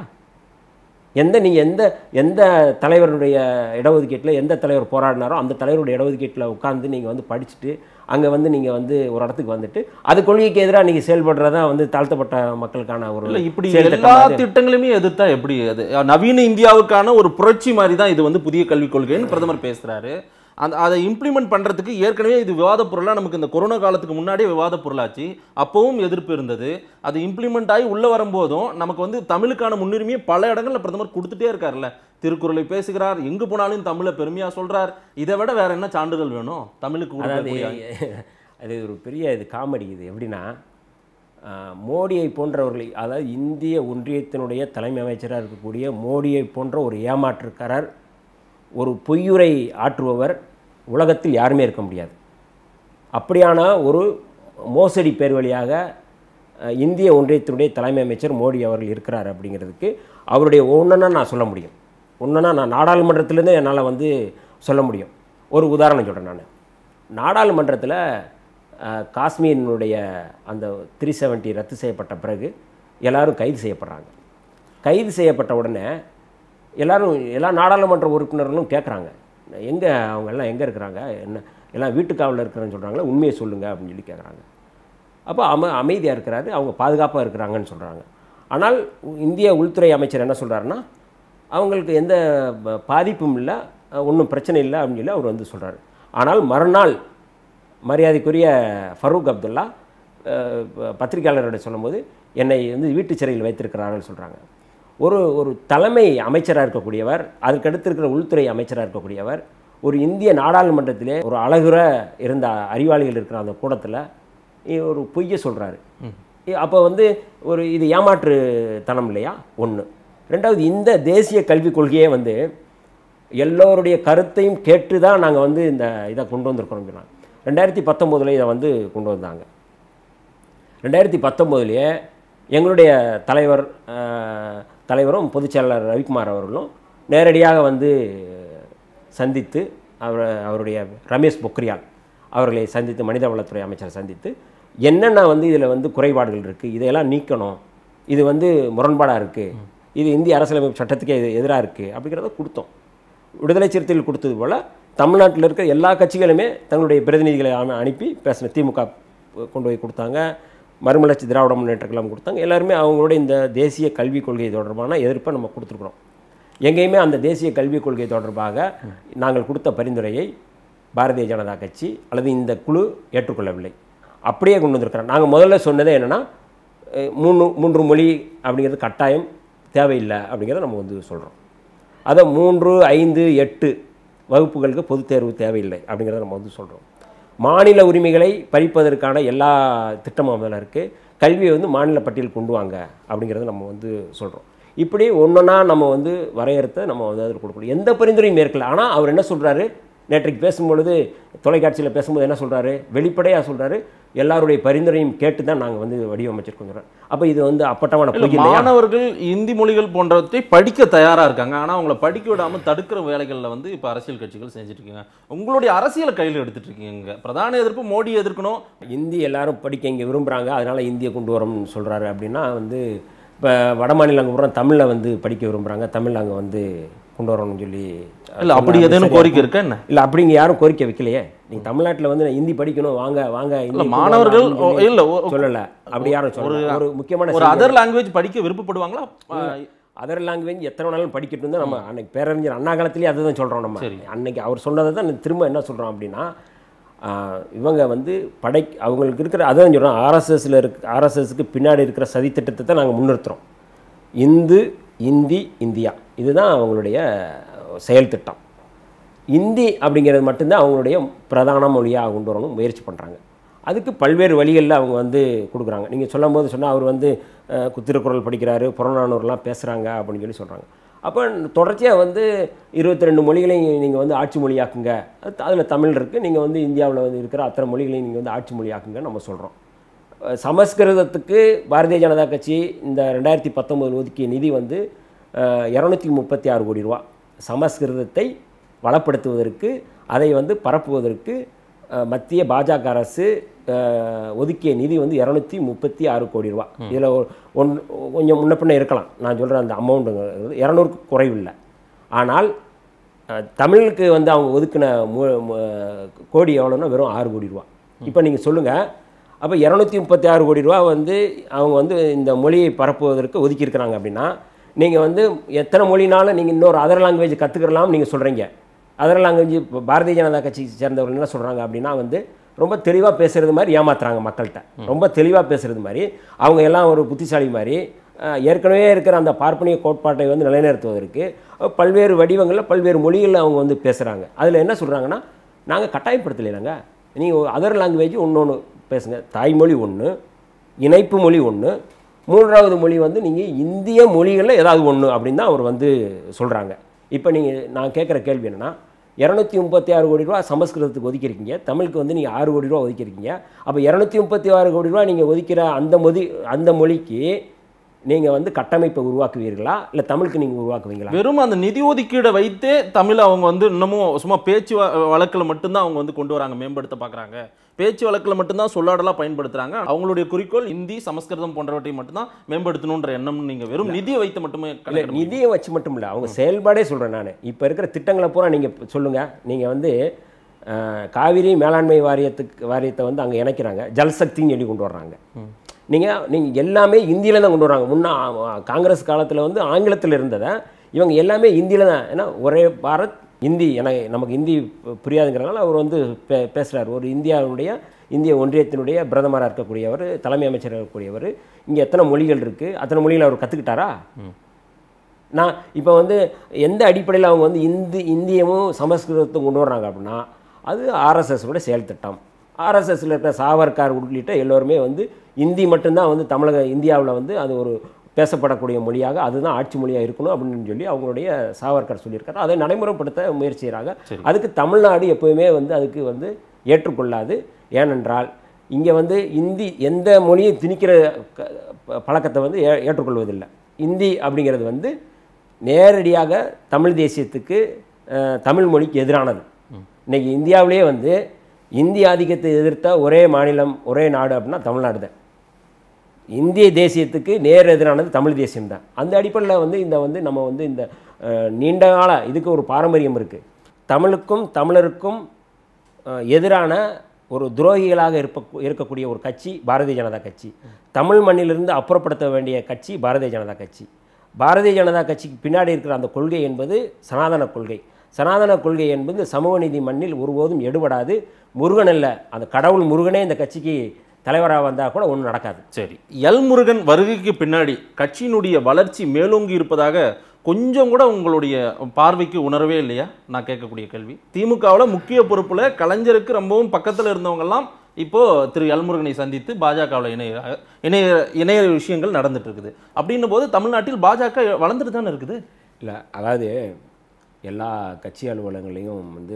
எந்த நீங்கள் எந்த எந்த தலைவருடைய இடஒதுக்கீட்டில் எந்த தலைவர் போராடினாரோ அந்த தலைவருடைய இடஒதுக்கீட்டில் உட்கார்ந்து நீங்கள் வந்து படிச்சுட்டு அங்கே வந்து நீங்கள் வந்து ஒரு இடத்துக்கு வந்துட்டு அது கொள்கைக்கு எதிராக நீங்கள் செயல்படுறதா வந்து தாழ்த்தப்பட்ட மக்களுக்கான ஒரு இல்ல இப்படி செயல் எல்லா திட்டமா அது? திட்டங்களையுமே எதிர்த்தா எப்படி அது நவீன இந்தியாவுக்கான ஒரு புரட்சி மாதிரி தான் இது வந்து புதிய கல்விக் கொள்கைன்னு பிரதமர் பேசுறாரு அந்த அதை இம்ப்ளிமெண்ட் பண்றதுக்கு ஏற்கனவே இது விவாத பொருளா நமக்கு இந்த கொரோனா காலத்துக்கு முன்னாடியே விவாத பொருளாச்சு அப்பவும் எதிர்ப்பு இருந்தது அது இம்ப்ளிமெண்ட் ஆகி உள்ள வரும்போதும் நமக்கு வந்து தமிழுக்கான முன்னுரிமையை பல இடங்கள்ல பிரதமர் கொடுத்துட்டே இருக்காருல்ல திருக்குறளை பேசுகிறார் எங்கு போனாலும் தமிழை பெருமையா சொல்றார் இதை விட வேற என்ன சான்றிதழ் வேணும் தமிழுக்கு அதாவது கொடுக்கக்கூடிய அது ஒரு பெரிய இது காமெடி இது எப்படின்னா ஆஹ், மோடியை போன்றவர்களை அதாவது இந்திய ஒன்றியத்தினுடைய தலைமை அமைச்சராக இருக்கக்கூடிய மோடியை போன்ற ஒரு ஏமாற்றுக்காரர் ஒரு பொய்யுரை ஆற்றுபவர் உலகத்தில் யாருமே இருக்க முடியாது அப்படியான ஒரு மோசடி பேர் வழியாக அஹ், இந்திய ஒன்றியத்தினுடைய தலைமை அமைச்சர் மோடி அவர்கள் இருக்கிறார் அப்படிங்கிறதுக்கு அவருடைய ஒன்றுனா நான் சொல்ல முடியும் ஒன்றுனா நான் நாடாளுமன்றத்திலேருந்தே என்னால் வந்து சொல்ல முடியும் ஒரு உதாரணம் சொல்கிறேன் நான் நாடாளுமன்றத்தில் அஹ், காஷ்மீரினுடைய அந்த த்ரீ செவன்ட்டி ரத்து செய்யப்பட்ட பிறகு எல்லாரும் கைது செய்யப்படுறாங்க கைது செய்யப்பட்ட உடனே எல்லாரும் எல்லா நாடாளுமன்ற உறுப்பினர்களும் கேட்குறாங்க எங்கே அவங்க எல்லாம் எங்கே இருக்கிறாங்க என்ன எல்லாம் வீட்டுக்காவலில் இருக்கிறேன்னு சொல்கிறாங்களே உண்மையை சொல்லுங்கள் அப்படின்னு சொல்லி கேட்குறாங்க அப்போ அம அமைதியாக இருக்கிறாரு அவங்க பாதுகாப்பாக இருக்கிறாங்கன்னு சொல்கிறாங்க ஆனால் இந்திய உள்துறை அமைச்சர் என்ன சொல்கிறாருன்னா அவங்களுக்கு எந்த ப- பாதிப்பும் இல்லை ஒன்றும் பிரச்சனை இல்லை அப்படின்னு சொல்லி அவர் வந்து சொல்கிறாரு ஆனால் மறுநாள் மரியாதைக்குரிய ஃபரூக் அப்துல்லா அஹ், ப- பத்திரிகையாளர்களிடம் சொல்லும்போது என்னை வந்து வீட்டு சிறையில் வைத்திருக்கிறார்கள் சொல்கிறாங்க ஒரு ஒரு தலைமை அமைச்சராக இருக்கக்கூடியவர் அதுக்கடுத்து இருக்கிற உள்துறை அமைச்சராக இருக்கக்கூடியவர் ஒரு இந்திய நாடாளுமன்றத்திலே ஒரு அழகுற இருந்த அறிவாளிகள் இருக்கிற அந்த கூடத்தில் ஒரு பொய்யை சொல்கிறாரு அப்போ வந்து ஒரு இது ஏமாற்றுத்தனம் இல்லையா ஒன்று ரெண்டாவது இந்த தேசிய கல்விக் கொள்கையே வந்து எல்லோருடைய கருத்தையும் கேட்டு தான் நாங்கள் வந்து இந்த இதை கொண்டு வந்திருக்கிறோம் சொன்னாங்க ரெண்டாயிரத்தி பத்தொம்போதில் இதை வந்து கொண்டு வந்தாங்க ரெண்டாயிரத்தி பத்தொம்போதுலேயே எங்களுடைய தலைவர் அஹ், தலைவரும் பொதுச்செயலாளர் ரவிக்குமார் அவர்களும் நேரடியாக வந்து சந்தித்து அவர் அவருடைய ரமேஷ் பொக்ரியால் அவர்களை சந்தித்து மனிதவளத்துறை அமைச்சரை சந்தித்து என்னென்ன வந்து இதில் வந்து குறைபாடுகள் இருக்குது இதையெல்லாம் நீக்கணும் இது வந்து முரண்பாடாக இருக்குது இது இந்திய அரசியலமைப்பு சட்டத்துக்கே இது எதிராக இருக்குது அப்படிங்கிறத கொடுத்தோம் விடுதலை சிறுத்தைகள் கொடுத்தது போல் தமிழ்நாட்டில் இருக்கிற எல்லா கட்சிகளுமே தங்களுடைய பிரதிநிதிகளை அனு- அனுப்பி பேசின திமுக கொண்டு போய் கொடுத்தாங்க மறுமலர்ச்சி திராவிட முன்னேற்ற கழகம் கொடுத்தாங்க எல்லாருமே அவங்களோட இந்த தேசிய கல்விக் கொள்கை தொடர்பான எதிர்ப்பை நம்ம கொடுத்துருக்குறோம் எங்கேயுமே அந்த தேசிய கல்விக் கொள்கை தொடர்பாக நாங்கள் கொடுத்த பரிந்துரையை பாரதிய ஜனதா கட்சி அல்லது இந்த குழு ஏற்றுக்கொள்ளவில்லை அப்படியே கொண்டு வந்திருக்கிறோம் நாங்கள் முதல்ல சொன்னதே என்னென்னா மூணு மூன்று மொழி அப்படிங்கிறது கட்டாயம் தேவையில்லை அப்படிங்கிறத நம்ம வந்து சொல்கிறோம் அதை மூன்று ஐந்து எட்டு வகுப்புகளுக்கு பொதுத் தேர்வு தேவையில்லை அப்படிங்கிறத நம்ம வந்து சொல்கிறோம் மாநில உரிமைகளை பறிப்பதற்கான எல்லா திட்டமும் அதில் இருக்குது கல்வியை வந்து மாநில பட்டியல் கொண்டு வாங்க அப்படிங்கிறத நம்ம வந்து சொல்கிறோம் இப்படி ஒன்றொன்னா நம்ம வந்து வரையறுத்த நம்ம வந்து அதில் கொடுக்கணும் எந்த பரிந்துரையும் மேற்கல ஆனால் அவர் என்ன சொல்கிறாரு நேற்றைக்கு பேசும்பொழுது தொலைக்காட்சியில் பேசும்போது என்ன சொல்கிறாரு வெளிப்படையாக சொல்கிறாரு எல்லாருடைய பரிந்துரையும் கேட்டு தான் நாங்கள் வந்து வடிவமைச்சிருக்கோம் சொல்கிறோம் அப்போ இது வந்து அப்பட்டமான இல்ல, பொய் இல்லையா மாணவர்கள் இந்தி மொழிகள் போன்றவற்றை படிக்க தயாரா இருக்காங்க ஆனா அவங்கள படிக்க விடாம தடுக்கிற வேலைகள்ல வந்து இப்ப அரசியல் கட்சிகள் செஞ்சுட்டு இருக்கீங்க உங்களுடைய அரசியலை கையில் எடுத்துட்டு இருக்கீங்க பிரதான எதிர்ப்பு மோடி எதிர்க்கணும் இந்தி எல்லாரும் படிக்க இங்கே விரும்புகிறாங்க அதனால் இந்தியை கொண்டு வரோம்னு சொல்கிறாரு அப்படின்னா வந்து இப்போ வட மாநிலங்க பூரா தமிழில் வந்து படிக்க விரும்புகிறாங்க தமிழ் அங்கே வந்து கொண்டு வரணும்னு சொல்லி இல்ல அப்படி ஏதேனும் கோரிக்கை இருக்கா என்ன இல்லை அப்படி இங்கே யாரும் கோரிக்கை வைக்கலையே நீங்கள் தமிழ்நாட்டில் வந்து ஹிந்தி படிக்கணும் வாங்க வாங்க இல்ல ஹிந்தி கொண்டு மாணவர்கள் வாங்க அப்படின்னு இல்ல ஒரு- சொல்லலை அப்படி யாரும் சொல்லல ஒரு முக்கியமான ஒரு அதர் லாங்குவேஜ் படிக்க விருப்பப்படுவாங்களா அஹ், அதர் லாங்குவேஜ் எத்தனை வேணாலும் படிக்கட்டும் தான் நம்ம அன்னைக்கு பேரறிஞர் அண்ணா காலத்திலேயே அதுதான் சொல்கிறோம் நம்ம அன்னைக்கு அவர் சொன்னதை தான் திரும்ப என்ன சொல்கிறோம் அப்படின்னா ஆஹ், இவங்க வந்து படை அவங்களுக்கு இருக்கிற அதான் சொல்கிறோம் ஆர்எஸ்எஸ்ல இருக்க ஆர்எஸ்எஸ்க்கு பின்னாடி இருக்கிற சதித்திட்டத்தை தான் நாங்கள் முன்னிறுத்துறோம் இந்து இந்தி இந்தியா இதுதான் அவங்களுடைய செயல் திட்டம் இந்தி அப்படிங்கிறது மட்டும்தான் அவங்களுடைய பிரதான மொழியாக கொண்டு வரணும் முயற்சி பண்ணுறாங்க அதுக்கு பல்வேறு வழிகளில் அவங்க வந்து கொடுக்குறாங்க நீங்கள் சொல்லும் போது சொன்னால் அவர் வந்து அஹ், திருக்குறள் படிக்கிறாரு புறநானூறுலாம் பேசுகிறாங்க அப்படின்னு சொல்லி சொல்கிறாங்க அப்போ தொடர்ச்சியாக வந்து இருபத்தி ரெண்டு மொழிகளையும் நீங்கள் வந்து ஆட்சி மொழியாக்குங்க அதில் தமிழ் இருக்குது நீங்கள் வந்து இந்தியாவில் வந்து இருக்கிற அத்தனை மொழிகளையும் நீங்கள் வந்து ஆட்சி மொழியாக்குங்க நம்ம சொல்கிறோம் சமஸ்கிருதத்துக்கு பாரதிய ஜனதா கட்சி இந்த ரெண்டாயிரத்தி பத்தொம்போதில் ஒதுக்கிய நிதி வந்து இரநூத்தி முப்பத்தி ஆறு கோடி ரூபா சமஸ்கிருதத்தை வளப்படுத்துவதற்கு அதை வந்து பரப்புவதற்கு அஹ், மத்திய பாஜக அரசு அஹ், ஒதுக்கிய நிதி வந்து இரநூத்தி முப்பத்தி ஆறு கோடி ரூபா இதில் ஒன் கொஞ்சம் முன்ன பின்ன இருக்கலாம் நான் சொல்கிற அந்த அமௌண்ட்டுங்கிறது இரநூறுக்கு குறைவில்லை ஆனால் அஹ், தமிழுக்கு வந்து அவங்க ஒதுக்கின மு- மு- கோடி எவ்வளோன்னா வெறும் ஆறு கோடி ரூபா இப்போ நீங்கள் சொல்லுங்கள் அப்போ இரநூத்தி முப்பத்தி ஆறு கோடி ரூபா வந்து அவங்க வந்து இந்த மொழியை பரப்புவதற்கு ஒதுக்கியிருக்கிறாங்க அப்படின்னா நீங்கள் வந்து எத்தனை மொழினாலும் நீங்கள் இன்னொரு அதர் லாங்குவேஜ் கற்றுக்கலாம் நீங்கள் சொல்கிறீங்க அதர் லாங்குவேஜ் இப்போ பாரதிய ஜனதா கட்சியை சேர்ந்தவர்கள் என்ன சொல்கிறாங்க அப்படின்னா வந்து ரொம்ப தெளிவாக பேசுகிறது மாதிரி ஏமாத்துறாங்க மக்கள்கிட்ட ரொம்ப தெளிவாக பேசுகிறது மாதிரி அவங்க எல்லாம் ஒரு புத்திசாலி மாதிரி அஹ், ஏற்கனவே இருக்கிற அந்த பார்ப்பனிய கோட்பாட்டை வந்து நிலைநிறுத்துவதற்கு அஹ், பல்வேறு வடிவங்களில் பல்வேறு மொழிகளில் அவங்க வந்து பேசுகிறாங்க அதில் என்ன சொல்கிறாங்கன்னா நாங்கள் கட்டாயப்படுத்தலைங்க நீங்கள் அதர் லாங்குவேஜ் ஒன்று ஒன்று பேசுங்க தாய்மொழி ஒன்று இணைப்பு மொழி ஒன்று மூன்றாவது மொழி வந்து நீங்கள் இந்திய மொழிகளில் ஏதாவது ஒன்று அப்படின்னு தான் அவர் வந்து சொல்கிறாங்க இப்போ நீங்கள் நான் கேட்குற கேள்வி என்னென்னா இரநூத்தி முப்பத்தி ஆறு கோடி ரூபா சமஸ்கிருதத்துக்கு ஒதுக்கியிருக்கீங்க தமிழுக்கு வந்து நீங்கள் ஆறு கோடி ரூபா ஒதுக்கியிருக்கீங்க அப்போ இரநூத்தி முப்பத்தி ஆறு கோடி ரூபா நீங்கள் ஒதுக்கிற அந்த மொழி அந்த மொழிக்கு நீங்கள் வந்து கட்டமைப்பை உருவாக்குவீர்களா இல்லை தமிழுக்கு நீங்கள் உருவாக்குவீங்களா வெறும் அந்த நிதி ஒதுக்கீடை வைத்தே தமிழ் அவங்க வந்து இன்னமும் சும்மா பேச்சு வ- வழக்குல மட்டும்தான் அவங்க வந்து கொண்டு வராங்க மேம்படுத்த பார்க்கறாங்க பேச்சு வழக்குல மட்டும்தான் சொல்லாடலா பயன்படுத்துறாங்க அவங்களுடைய குறிக்கோள் இந்தி சமஸ்கிருதம் போன்றவற்றை மட்டும்தான் மேம்படுத்தணுன்ற எண்ணம் நீங்க வெறும் நிதியை வைத்து மட்டுமே இல்லை கணக்கிட முடியும். நிதியை வச்சு மட்டும் இல்லை அவங்க செயல்பாடே சொல்கிறேன் நான் இப்போ இருக்கிற திட்டங்களை பூரா நீங்கள் சொல்லுங்கள் நீங்கள் வந்து அஹ், காவிரி மேலாண்மை வாரியத்துக்கு வாரியத்தை வந்து அங்கே இணைக்கிறாங்க ஜல்சக்தின்னு சொல்லி கொண்டு வர்றாங்க நீங்கள் நீங்கள் எல்லாமே இந்தியில் தான் கொண்டு வர்றாங்க முன்னா ஆ, காங்கிரஸ் காலத்தில் வந்து ஆங்கிலத்தில் இருந்ததை இவங்க எல்லாமே இந்தியில் தான் ஏன்னா ஒரே பாரத் இந்தி எனக்கு நமக்கு இந்தி பு- புரியாதுங்கிறனால அவர் வந்து பே பேசுகிறார் ஒரு இந்தியாவுடைய இந்திய ஒன்றியத்தினுடைய பிரதமராக இருக்கக்கூடியவர் தலைமை அமைச்சராக இருக்கக்கூடியவர் இங்கே எத்தனை மொழிகள் இருக்குது அத்தனை மொழிகள் அவர் கற்றுக்கிட்டாரா நான் இப்போ வந்து எந்த அடிப்படையில் அவங்க வந்து இந்தி இந்தியமும் சமஸ்கிருதத்தையும் கொண்டு வர்றாங்க அப்படின்னா அது ஆர்எஸ்எஸோட செயல் திட்டம் ஆர்எஸ்எஸ்ல இருக்கிற சாவர்கார் உள்ளிட்ட எல்லோருமே வந்து இந்தி மட்டும்தான் வந்து தமிழக இந்தியாவில் வந்து அது ஒரு பேசப்படக்கூடிய மொழியாக அதுதான் ஆட்சி மொழியாக இருக்கணும் அப்படின்னு சொல்லி அவங்களுடைய சாவர்கர் சொல்லியிருக்காரு அதை நடைமுறைப்படுத்த முயற்சி செய்கிறாங்க அதுக்கு தமிழ்நாடு எப்போவுமே வந்து அதுக்கு வந்து ஏற்றுக்கொள்ளாது ஏனென்றால் இங்கே வந்து இந்தி எந்த மொழியை திணிக்கிற க- ப- பழக்கத்தை வந்து ஏ ஏற்றுக்கொள்வதில்லை இந்தி அப்படிங்கிறது வந்து நேரடியாக தமிழ் தேசியத்துக்கு அஹ், தமிழ் மொழிக்கு எதிரானது இன்னைக்கு இந்தியாவிலேயே வந்து இந்திய ஆதிக்கத்தை எதிர்த்த ஒரே மாநிலம் ஒரே நாடு அப்படின்னா தமிழ்நாடு தான் இந்திய தேசியத்துக்கு நேர் எதிரானது தமிழ் தேசியம் தான் அந்த அடிப்படையில் வந்து இந்த வந்து நம்ம வந்து இந்த அஹ், நீண்ட கால இதுக்கு ஒரு பாரம்பரியம் இருக்குது தமிழுக்கும் தமிழருக்கும் அஹ், எதிரான ஒரு துரோகிகளாக இருப்ப இருக்கக்கூடிய ஒரு கட்சி பாரதிய ஜனதா கட்சி தமிழ் மண்ணிலிருந்து அப்புறப்படுத்த வேண்டிய கட்சி பாரதிய ஜனதா கட்சி பாரதிய ஜனதா கட்சிக்கு பின்னாடி இருக்கிற அந்த கொள்கை என்பது சனாதன கொள்கை சனாதன கொள்கை என்பது சமூக நீதி மண்ணில் ஒருபோதும் எடுபடாது முருகன் அல்ல அந்த கடவுள் முருகனே இந்த கட்சிக்கு தலைவராக வந்தால் கூட ஒன்றும் நடக்காது சரி எல் முருகன் வருகைக்கு பின்னாடி கட்சியினுடைய வளர்ச்சி மேலோங்கி இருப்பதாக கொஞ்சம் கூட உங்களுடைய பார்வைக்கு உணரவே இல்லையா நான் கேட்கக்கூடிய கேள்வி திமுகவில் முக்கிய பொறுப்புல கலைஞருக்கு ரொம்பவும் பக்கத்தில் இருந்தவங்கெல்லாம் இப்போ திரு எல்முருகனை சந்தித்து பாஜகவில் இணைய இணைய இணைய விஷயங்கள் நடந்துட்டு இருக்குது அப்படின்னும் போது தமிழ்நாட்டில் பாஜக வளர்ந்துட்டு தானே இருக்குது இல்லை அதாவது எல்லா கட்சி அலுவலகங்களையும் வந்து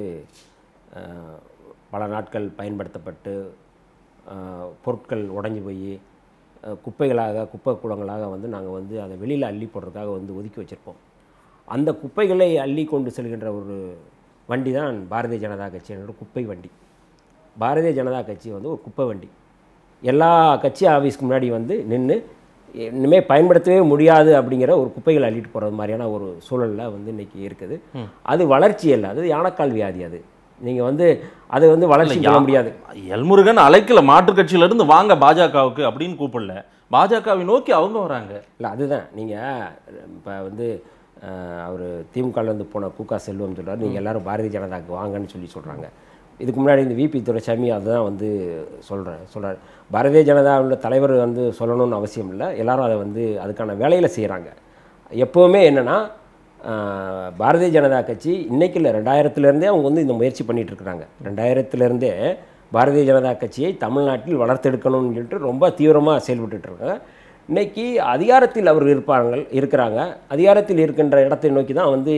அஹ், பல நாட்கள் பயன்படுத்தப்பட்டு அஹ், பொருட்கள் உடைஞ்சு போய் அஹ், குப்பைகளாக குப்பை கூடங்களாக வந்து நாங்கள் வந்து அதை வெளியில் அள்ளி போடுறதுக்காக வந்து ஒதுக்கி வச்சுருப்போம் அந்த குப்பைகளை அள்ளி கொண்டு செல்கின்ற ஒரு வண்டி தான் பாரதிய ஜனதா கட்சியினோட குப்பை வண்டி பாரதிய ஜனதா கட்சி வந்து ஒரு குப்பை வண்டி எல்லா கட்சி ஆஃபீஸ்க்கு முன்னாடி வந்து நின்று இனிமேல் பயன்படுத்தவே முடியாது அப்படிங்கிற ஒரு குப்பைகளை அள்ளிட்டு போகிறது மாதிரியான ஒரு சூழலில் வந்து இன்னைக்கு இருக்குது அது வளர்ச்சி அல்ல அது யானைக்கால் வியாதி அது நீங்கள் வந்து அது வந்து வளர்ச்சி சொல்ல முடியாது எல்முருகன் அழைக்கல மாற்றுக் கட்சியில இருந்து வாங்க பாஜகவுக்கு அப்படின்னு கூப்பிடல பாஜகவை நோக்கி அவங்க வராங்க இல்லை அதுதான் நீங்கள் இப்போ வந்து அவர் திமுகலேருந்து போன கூகா செல்வம் சொல்றாரு நீங்கள் எல்லாரும் பாரதிய ஜனதாக்கு வாங்கன்னு சொல்லி சொல்கிறாங்க இதுக்கு முன்னாடி இந்த விபி துரைசாமி அதுதான் வந்து சொல்கிறேன் சொல்கிறார் பாரதிய ஜனதாவோட தலைவர் வந்து சொல்லணும்னு அவசியம் இல்லை எல்லாரும் அதை வந்து அதுக்கான வேலையில் செய்கிறாங்க எப்போவுமே என்னென்னா பாரதிய ஜனதா கட்சி இன்னைக்கு இல்லை ரெண்டாயிரத்துலேருந்தே அவங்க வந்து இந்த முயற்சி பண்ணிட்டு இருக்கிறாங்க ரெண்டாயிரத்துலேருந்தே பாரதிய ஜனதா கட்சியை தமிழ்நாட்டில் வளர்த்தெடுக்கணும்னு சொல்லிட்டு ரொம்ப தீவிரமாக செயல்பட்டுட்டு இருக்காங்க இன்னைக்கு அதிகாரத்தில் அவர் இருப்பாங்க இருக்கிறாங்க அதிகாரத்தில் இருக்கின்ற இடத்தை நோக்கி தான் வந்து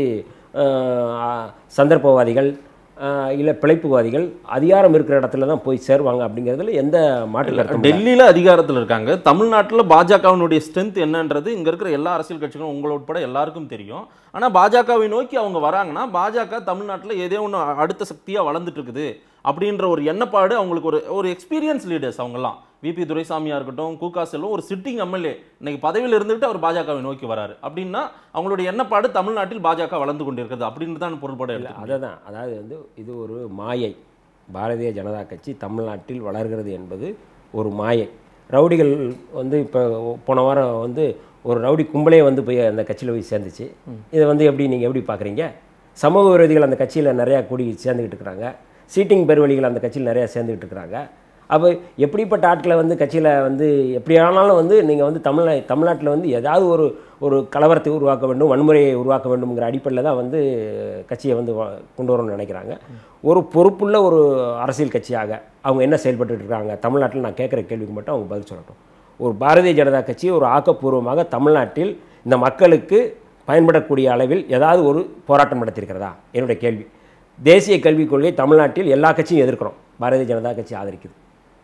ஆஹ், சந்தர்ப்பவாதிகள் இல்லை பிழைப்புவாதிகள் அதிகாரம் இருக்கிற இடத்துல தான் போய் சேருவாங்க அப்படிங்கிறதுல எந்த மாற்று கருத்தும் இல்லை. டெல்லியில அதிகாரத்தில் இருக்காங்க தமிழ்நாட்டில் பாஜகவினுடைய ஸ்ட்ரென்த் என்னன்றது இங்க இருக்கிற எல்லா அரசியல் கட்சிகளும் உங்களோட உட்பட எல்லாருக்கும் தெரியும் ஆனா பாஜகவை நோக்கி அவங்க வராங்கன்னா பாஜக தமிழ்நாட்டில் ஏதோ ஒன்று அடுத்த சக்தியா வளர்ந்துட்டு இருக்குது அப்படின்ற ஒரு எண்ணப்பாடு அவங்களுக்கு ஒரு ஒரு எக்ஸ்பீரியன்ஸ் லீடர்ஸ் அவங்கெல்லாம் விபி துரைசாமியா இருக்கட்டும் கூகா செல்வம் ஒரு சிட்டிங் எம்எல்ஏ இன்னைக்கு பதவியில் இருந்துட்டு அவர் பாஜகவை நோக்கி வராரு அப்படின்னா அவங்களுடைய எண்ணப்பாடு தமிழ்நாட்டில் பாஜக வளர்ந்து கொண்டிருக்கிறது அப்படின்னு தான் பொருள்பட இல்லை இல்லை அதை தான் அதாவது வந்து இது ஒரு மாயை பாரதிய ஜனதா கட்சி தமிழ்நாட்டில் வளர்கிறது என்பது ஒரு மாயை ரவுடிகள் வந்து இப்போ போன வாரம் வந்து ஒரு ரவுடி கும்பலே வந்து போய் அந்த கட்சியில் போய் சேர்ந்துச்சு இதை வந்து எப்படி நீங்கள் எப்படி பார்க்குறீங்க சமூக விரோதிகள் அந்த கட்சியில் நிறையா கூடி சேர்ந்துக்கிட்டு இருக்கிறாங்க சீட்டிங் பெருவழிகள் அந்த கட்சியில் நிறையா சேர்ந்துக்கிட்டு இருக்கிறாங்க அப்போ எப்படிப்பட்ட ஆட்களை வந்து கட்சியில் வந்து எப்படி ஆனாலும் வந்து நீங்கள் வந்து தமிழ் தமிழ்நாட்டில் வந்து ஏதாவது ஒரு ஒரு கலவரத்தை உருவாக்க வேண்டும் வன்முறையை உருவாக்க வேண்டும்ங்கிற அடிப்படையில் தான் வந்து கட்சியை வந்து வ- கொண்டு வரணும்னு நினைக்கிறாங்க ஒரு பொறுப்புள்ள ஒரு அரசியல் கட்சியாக அவங்க என்ன செயல்பட்டு இருக்காங்க தமிழ்நாட்டில் நான் கேட்குற கேள்விக்கு மட்டும் அவங்க பதில் சொல்லட்டும் ஒரு பாரதிய ஜனதா கட்சி ஒரு ஆக்கப்பூர்வமாக தமிழ்நாட்டில் இந்த மக்களுக்கு பயன்படக்கூடிய அளவில் ஏதாவது ஒரு போராட்டம் நடத்தியிருக்கிறதா என்னுடைய கேள்வி தேசிய கல்விக் கொள்கை தமிழ்நாட்டில் எல்லா கட்சியும் எதிர்க்கிறோம் பாரதிய ஜனதா கட்சி ஆதரிக்குது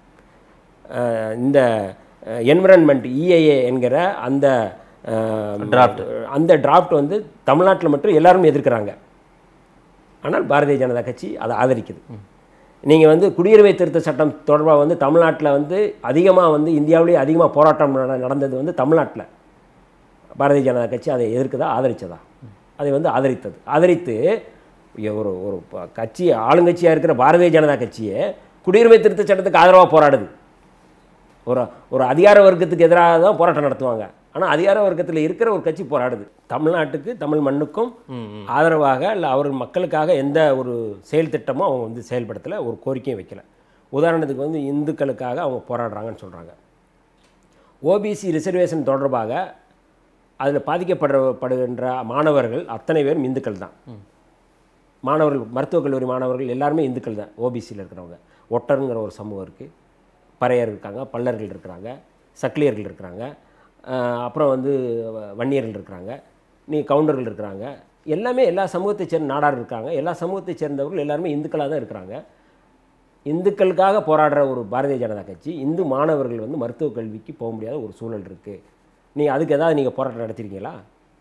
அஹ் இந்த என்விரான்மெண்ட் இஏஏ என்கிற அந்த அஹ், Draft. அந்த டிராஃப்ட் வந்து தமிழ்நாட்டில் மட்டும் எல்லாரும் எதிர்க்கிறாங்க ஆனால் பாரதிய ஜனதா கட்சி அதை ஆதரிக்குது நீங்கள் வந்து குடியுரிமை திருத்த சட்டம் தொடர்பாக வந்து தமிழ்நாட்டில் வந்து அதிகமாக வந்து இந்தியாவிலேயே அதிகமாக போராட்டம் நட- நடந்தது வந்து தமிழ்நாட்டில் பாரதிய ஜனதா கட்சி அதை எதிர்க்குதா ஆதரிச்சதா அதை வந்து ஆதரித்தது ஆதரித்து இ- ஒரு ஒரு ப- கட்சி ஆளுங்கட்சியாக இருக்கிற பாரதிய ஜனதா கட்சியே குடியுரிமை திருத்த சட்டத்துக்கு ஆதரவாக போராடுது ஒரு ஒரு அதிகார வர்க்கத்துக்கு எதிராக தான் போராட்டம் நடத்துவாங்க ஆனால் அதிகார வர்க்கத்தில் இருக்கிற ஒரு கட்சி போராடுது தமிழ்நாட்டுக்கு தமிழ் மண்ணுக்கும் ஆதரவாக இல்லை அவர் மக்களுக்காக எந்த ஒரு செயல் திட்டமும் அவங்க வந்து செயல்படுத்தலை ஒரு கோரிக்கையும் வைக்கல உதாரணத்துக்கு வந்து இந்துக்களுக்காக அவங்க போராடுறாங்கன்னு சொல்கிறாங்க ஓபிசி ரிசர்வேஷன் தொடர்பாக அதில் பாதிக்கப்படுகின்ற மாணவர்கள் அத்தனை பேரும் இந்துக்கள் தான் மாணவர்கள் மருத்துவக் கல்லூரி மாணவர்கள் எல்லாருமே இந்துக்கள் தான் ஓபிசியில் இருக்கிறவங்க ஒட்டருங்கிற ஒரு சமூகம் இருக்குது பறையர் இருக்காங்க பல்லர்கள் இருக்கிறாங்க சக்கிலியர்கள் இருக்கிறாங்க அஹ் அப்புறம் வந்து வ- வன்னியர்கள் இருக்கிறாங்க நீ கவுண்டர்கள் இருக்கிறாங்க எல்லாமே எல்லா சமூகத்தை சேர்ந்த நாடார் இருக்காங்க எல்லா சமூகத்தை சேர்ந்தவர்கள் எல்லாருமே இந்துக்களாக தான் இருக்கிறாங்க இந்துக்களுக்காக போராடுற ஒரு பாரதிய ஜனதா கட்சி இந்து மாணவர்கள் வந்து மருத்துவ கல்விக்கு போக முடியாத ஒரு சூழல் இருக்குது நீங்கள் அதுக்கு ஏதாவது நீங்கள் போராட்டம் நடத்திருக்கீங்களா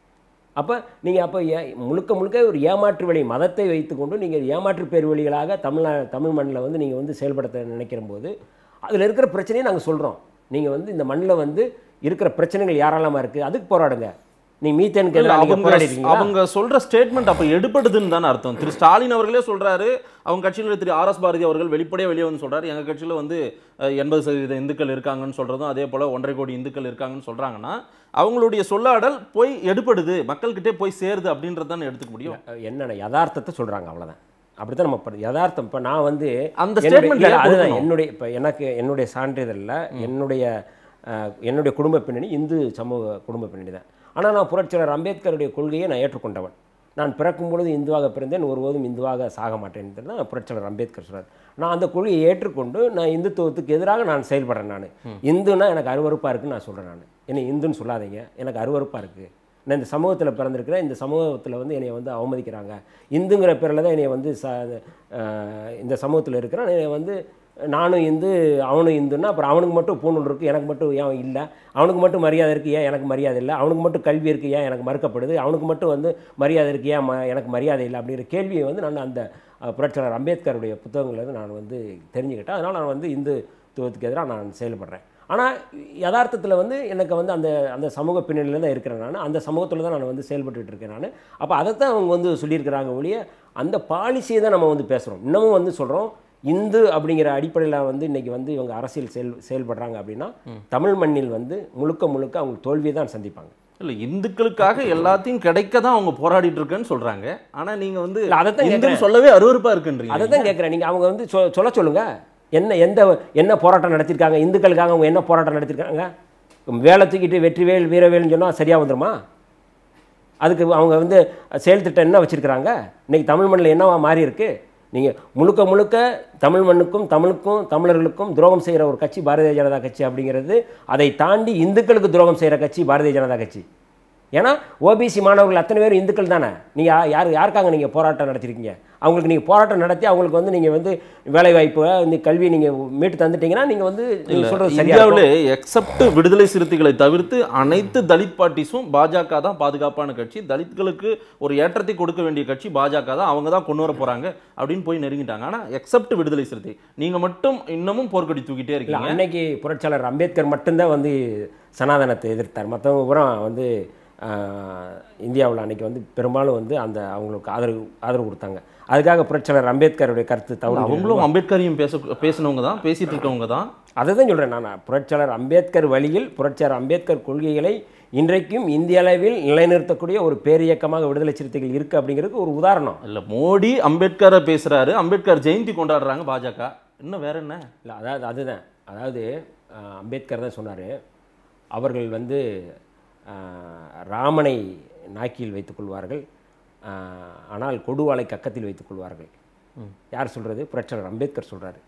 அப்போ நீங்கள் அப்போ ஏ முழுக்க முழுக்க ஒரு ஏமாற்று வழி மதத்தை வைத்துக்கொண்டு நீங்கள் ஏமாற்று பேர் வழிகளாக தமிழ்நா தமிழ் மண்ணில் வந்து நீங்கள் வந்து செயல்படுத்த நினைக்கிற போது அதில் இருக்கிற பிரச்சனையை நாங்கள் சொல்கிறோம் நீங்கள் வந்து இந்த மண்ணில் வந்து இருக்கிற பிரச்சனைகள் யாரெல்லாமா இருக்குது அதுக்கு போராடுங்க நீ மீத்தேனுக்கு இல்ல, எதிராக நீங்க அவங்க போராடிருக்கீங்களா அவங்க சொல்ற ஸ்டேட்மெண்ட் அப்ப எடுபடுதுன்னு தானே அர்த்தம் திரு ஸ்டாலின் அவர்களே சொல்றாரு அவங்க கட்சியில திரு ஆர் எஸ் பாரதி அவர்கள் வெளிப்படையா வெளியே வந்து சொல்றாரு எங்க கட்சியில வந்து அஹ், எண்பது சதவீத இந்துக்கள் இருக்காங்கன்னு சொல்றதும் அதே போல ஒன்றரை கோடி இந்துக்கள் இருக்காங்கன்னு சொல்றாங்கன்னா அவங்களுடைய சொல்லாடல் போய் எடுபடுது மக்கள்கிட்டே போய் சேருது அப்படின்றது தானே எடுத்துக்க முடியும் என்னென்ன யதார்த்தத்தை சொல்கிறாங்க அவ்வளோதான் அப்படித்தான் நம்ம ப- யதார்த்தம் இப்போ நான் வந்து அந்த என்னுடைய- statement இல்ல, ஏன் அதுதான் கொடுக்கணும்? என்னுடைய இப்போ எனக்கு என்னுடைய சான்றிதழில் என்னுடைய அஹ், என்னுடைய குடும்ப பின்னணி இந்து சமூக குடும்ப பின்னணி தான் ஆனால் நான் புரட்சியாளர் அம்பேத்கருடைய கொள்கையை நான் ஏற்றுக்கொண்டவன் நான் பிறக்கும் பொழுது இந்துவாக பிறந்தேன் ஒருபோதும் இந்துவாக சாக மாட்டேன் தான் புரட்சியாளர் அம்பேத்கர் சொல்றார் நான் அந்த கொள்கையை ஏற்றுக்கொண்டு நான் இந்துத்துவத்துக்கு எதிராக நான் செயல்படுறேன் நான் இந்துன்னா எனக்கு அருவருப்பாக இருக்குன்னு நான் சொல்கிறேன் நான் என்னை இந்துன்னு சொல்லாதீங்க எனக்கு அருவருப்பாக இருக்குது நான் இந்த சமூகத்தில் பிறந்திருக்கிறேன் இந்த சமூகத்தில் வந்து என்னை வந்து அவமதிக்கிறாங்க இந்துங்கிற பேரில் தான் என்னை வந்து ச அஹ் இந்த சமூகத்தில் இருக்கிறேன் என்னை வந்து நானும் இந்து அவனும் இந்துன்னா அப்புறம் அவனுக்கு மட்டும் பூணூல் இருக்குது எனக்கு மட்டும் ஏன் இல்லை அவனுக்கு மட்டும் மரியாதை இருக்குது ஏன் எனக்கு மரியாதை இல்லை அவனுக்கு மட்டும் கல்வி இருக்குது ஏன் எனக்கு மறுக்கப்படுது அவனுக்கு மட்டும் வந்து மரியாதை இருக்குது ஏன் ம- எனக்கு மரியாதை இல்லை அப்படிங்கிற கேள்வியை வந்து நான் அந்த அஹ், புரட்சியாளர் அம்பேத்கருடைய புத்தகங்கள்லேருந்து நான் வந்து தெரிஞ்சுக்கிட்டேன் அதனால் நான் வந்து இந்துத்துவத்துக்கு எதிராக நான் செயல்படுறேன் ஆனால் யதார்த்தத்தில் வந்து எனக்கு வந்து அந்த அந்த சமூக பின்னணியில் தான் இருக்கிறேன் நான் அந்த சமூகத்தில் தான் நான் வந்து செயல்பட்டுட்டு இருக்கேன் நான் அப்போ அதை தான் அவங்க வந்து சொல்லியிருக்கிறாங்க ஒழிய அந்த பாலிசியை தான் நம்ம வந்து பேசுகிறோம் இன்னமும் வந்து சொல்கிறோம் இந்து அப்படிங்கிற அடிப்படையில் வந்து இன்னைக்கு வந்து இவங்க அரசியல் செயல் செயல்படுறாங்க அப்படின்னா தமிழ் மண்ணில் வந்து முழுக்க முழுக்க அவங்க தோல்வியை தான் சந்திப்பாங்க இல்ல இந்துக்களுக்காக எல்லாத்தையும் கிடைக்க தான் அவங்க போராடிட்டு இருக்கேன்னு சொல்றாங்க ஆனா நீங்க வந்து இல்ல, அதைத்தான் இந்துன்னு கேக்குறேன். சொல்லவே அருவருப்பா இருக்குன்றீங்க அதை தான் கேட்குறேன் நீங்கள் அவங்க வந்து சொ சொல்ல சொல்லுங்க என்ன எந்த என்ன போராட்டம் நடத்தியிருக்காங்க இந்துக்களுக்காக அவங்க என்ன போராட்டம் நடத்தியிருக்காங்க வேலை தூக்கிட்டு வெற்றிவேல் வீரவேல்னு சொன்னால் சரியாக வந்துருமா அதுக்கு அவங்க வந்து செயல் திட்டம் என்ன வச்சுருக்கிறாங்க இன்னைக்கு தமிழ் மண்ணில் என்னவா மாறி இருக்கு நீங்கள் முழுக்க முழுக்க தமிழ் மண்ணுக்கும் தமிழுக்கும் தமிழர்களுக்கும் துரோகம் செய்கிற ஒரு கட்சி பாரதிய ஜனதா கட்சி அப்படிங்கிறது அதை தாண்டி இந்துக்களுக்கு துரோகம் செய்கிற கட்சி பாரதிய ஜனதா கட்சி ஏன்னா ஓபிசி மாணவர்கள் அத்தனை பேர் இந்துக்கள் தானே நீங்கள் யார் யாருக்காக நீங்கள் போராட்டம் நடத்திருக்கீங்க அவங்களுக்கு நீங்கள் போராட்டம் நடத்தி அவங்களுக்கு வந்து நீங்கள் வந்து வேலைவாய்ப்பு இந்த கல்வியை நீங்கள் மீட்டு தந்துட்டீங்கன்னா நீங்கள் வந்து நீங்கள் சொல்கிறது சரியா இந்தியாவிலே எக்ஸப்ட் விடுதலை சிறுத்தைகளை தவிர்த்து அனைத்து தலித் பார்ட்டிஸும் பாஜக தான் பாதுகாப்பான கட்சி தலித்களுக்கு ஒரு ஏற்றத்தை கொடுக்க வேண்டிய கட்சி பாஜக தான் அவங்க தான் கொண்டு வர போறாங்க அப்படின்னு போய் நெருங்கிட்டாங்க ஆனா எக்ஸப்ட் விடுதலை சிறுத்தை நீங்க மட்டும் இன்னமும் போர்க்கொடி தூக்கிட்டே இல்லை இருக்கீங்க அன்னைக்கு புரட்சியாளர் அம்பேத்கர் மட்டும்தான் வந்து சனாதனத்தை எதிர்த்தார் மற்றவங்க பூரா வந்து இந்தியாவில் அன்னைக்கு வந்து பெரும்பாலும் வந்து அந்த அவங்களுக்கு ஆதரவு ஆதரவு கொடுத்தாங்க அதுக்காக புரட்சியாளர் அம்பேத்கருடைய கருத்து தவறு அவங்களும் அம்பேத்கரையும் பேச பேசினவங்க தான் பேசிட்டு இருக்கவங்க தான் அதை தான் சொல்கிறேன் நான் புரட்சியாளர் அம்பேத்கர் வழியில் புரட்சியாளர் அம்பேத்கர் கொள்கைகளை இன்றைக்கும் இந்திய அளவில் நிலைநிறுத்தக்கூடிய ஒரு பேரியக்கமாக விடுதலை சிறுத்தைகள் இருக்குது அப்படிங்கிறதுக்கு ஒரு உதாரணம் இல்ல மோடி அம்பேத்கரை பேசுறாரு அம்பேத்கர் ஜெயந்தி கொண்டாடுறாங்க பாஜக இன்னும் வேற என்ன இல்லை அதாவது அதுதான் அதாவது அஹ், அம்பேத்கர் தான் சொன்னார் அவர்கள் வந்து அஹ், ராமனை நாக்கில் வைத்துக் கொள்வார்கள் அஹ், ஆனால் கொடுவாளை கக்கத்தில் வைத்துக் கொள்வார்கள் யார் சொல்கிறது புரட்சியாளர் அம்பேத்கர் சொல்கிறாரு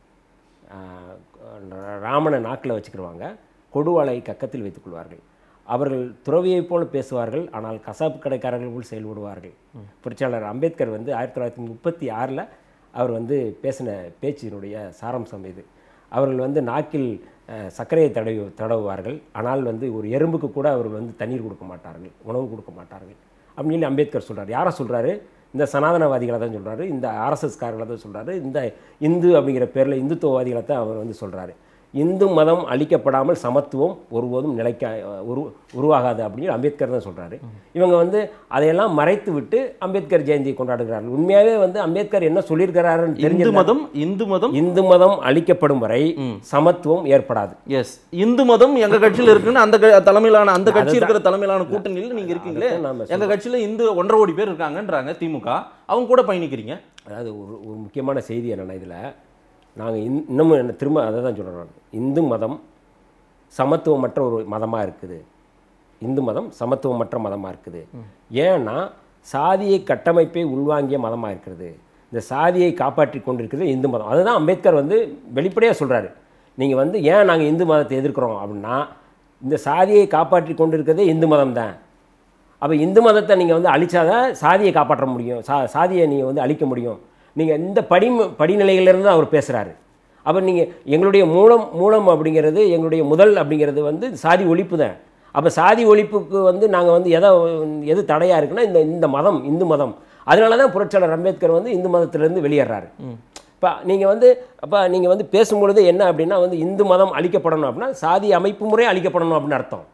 ராமனை நாக்கில் வச்சுக்கிடுவாங்க கொடுவாளை கக்கத்தில் வைத்துக் கொள்வார்கள் அவர்கள் துறவியைப் போல பேசுவார்கள் ஆனால் கசாப்பு கடைக்காரர்கள் போல் செயல்படுவார்கள் புரட்சியாளர் அம்பேத்கர் வந்து ஆயிரத்தி தொள்ளாயிரத்தி முப்பத்தி ஆறில் அவர் வந்து பேசின பேச்சினுடைய சாராம்சம் இது அவர்கள் வந்து நாக்கில் அஹ், சர்க்கரையை தடவி தடவுவார்கள் ஆனால் வந்து ஒரு எறும்புக்கு கூட அவர்கள் வந்து தண்ணீர் கொடுக்க மாட்டார்கள் உணவு கொடுக்க மாட்டார்கள் அப்படின்னு சொல்லி அம்பேத்கர் சொல்றார் யாரை சொல்றாரு இந்த சனாதனவாதிகளை தான் சொல்றாரு இந்த ஆர்எஸ்எஸ்காரர்களை தான் சொல்றாரு இந்த இந்து அப்படிங்கிற பேரில் இந்துத்துவவாதிகளை தான் அவர் வந்து சொல்றாரு இந்து மதம் அழிக்கப்படாமல் சமத்துவம் ஒருபோதும் நிலைக்க உரு உருவாகாது அப்படின்னு அம்பேத்கர் தான் சொல்றாரு இவங்க வந்து அதையெல்லாம் மறைத்து விட்டு அம்பேத்கர் ஜெயந்தி கொண்டாடுகிறார்கள் உண்மையாவே வந்து அம்பேத்கர் என்ன சொல்லியிருக்கிறாருன்னு இந்து தெரிஞ்சு மதம் இந்து மதம் இந்து மதம் அழிக்கப்படும் வரை சமத்துவம் ஏற்படாது எஸ் இந்து மதம் எங்க கட்சியில இருக்குன்னு அந்த க- தலைமையிலான அந்த கட்சி அதுதான். இருக்கிற தலைமையிலான கூட்டணியில் நீங்க இருக்கீங்களே அதைத்தான் நாம எங்க கட்சியில இந்து ஒன்றரை கோடி பேர் இருக்காங்கன்றாங்க திமுக அவங்க கூட பயணிக்கிறீங்க அதாவது ஒரு ஒரு முக்கியமான செய்தி என்னென்னா இதில் நாங்கள் இன் இன்னமும் என்ன திரும்ப அதை தான் சொல்கிறேன் நான் இந்து மதம் சமத்துவமற்ற ஒரு மதமாக இருக்குது இந்து மதம் சமத்துவமற்ற மதமாக இருக்குது ஏன்னா சாதியை கட்டமைப்பை உள்வாங்கிய மதமாக இருக்கிறது இந்த சாதியை காப்பாற்றி கொண்டிருக்கிறது இந்து மதம் அதுதான் அம்பேத்கர் வந்து வெளிப்படையாக சொல்கிறாரு நீங்கள் வந்து ஏன் நாங்கள் இந்து மதத்தை எதிர்க்கிறோம் அப்படின்னா இந்த சாதியை காப்பாற்றி கொண்டிருக்கிறதே இந்து மதம் தான் அப்போ இந்து மதத்தை நீங்கள் வந்து அழிச்சாதான் சாதியை காப்பாற்ற முடியும் சா சாதியை நீங்கள் வந்து அழிக்க முடியும் நீங்கள் இந்த படி படிநிலையிலிருந்து தான் அவர் பேசுகிறாரு அப்போ நீங்கள் எங்களுடைய மூலம் மூலம் அப்படிங்கிறது எங்களுடைய முதல் அப்படிங்கிறது வந்து சாதி ஒழிப்பு தான் அப்போ சாதி ஒழிப்புக்கு வந்து நாங்கள் வந்து எதை எது தடையாக இருக்குன்னா இந்த இந்த மதம் இந்து மதம் அதனால தான் புரட்சியாளர் அம்பேத்கர் வந்து இந்து மதத்திலேருந்து வெளியேறாரு இப்போ நீங்கள் வந்து அப்போ நீங்கள் வந்து பேசும்பொழுது என்ன அப்படின்னா வந்து இந்து மதம் அழிக்கப்படணும் அப்படின்னா சாதி அமைப்பு முறை அழிக்கப்படணும் அப்படின்னு அர்த்தம்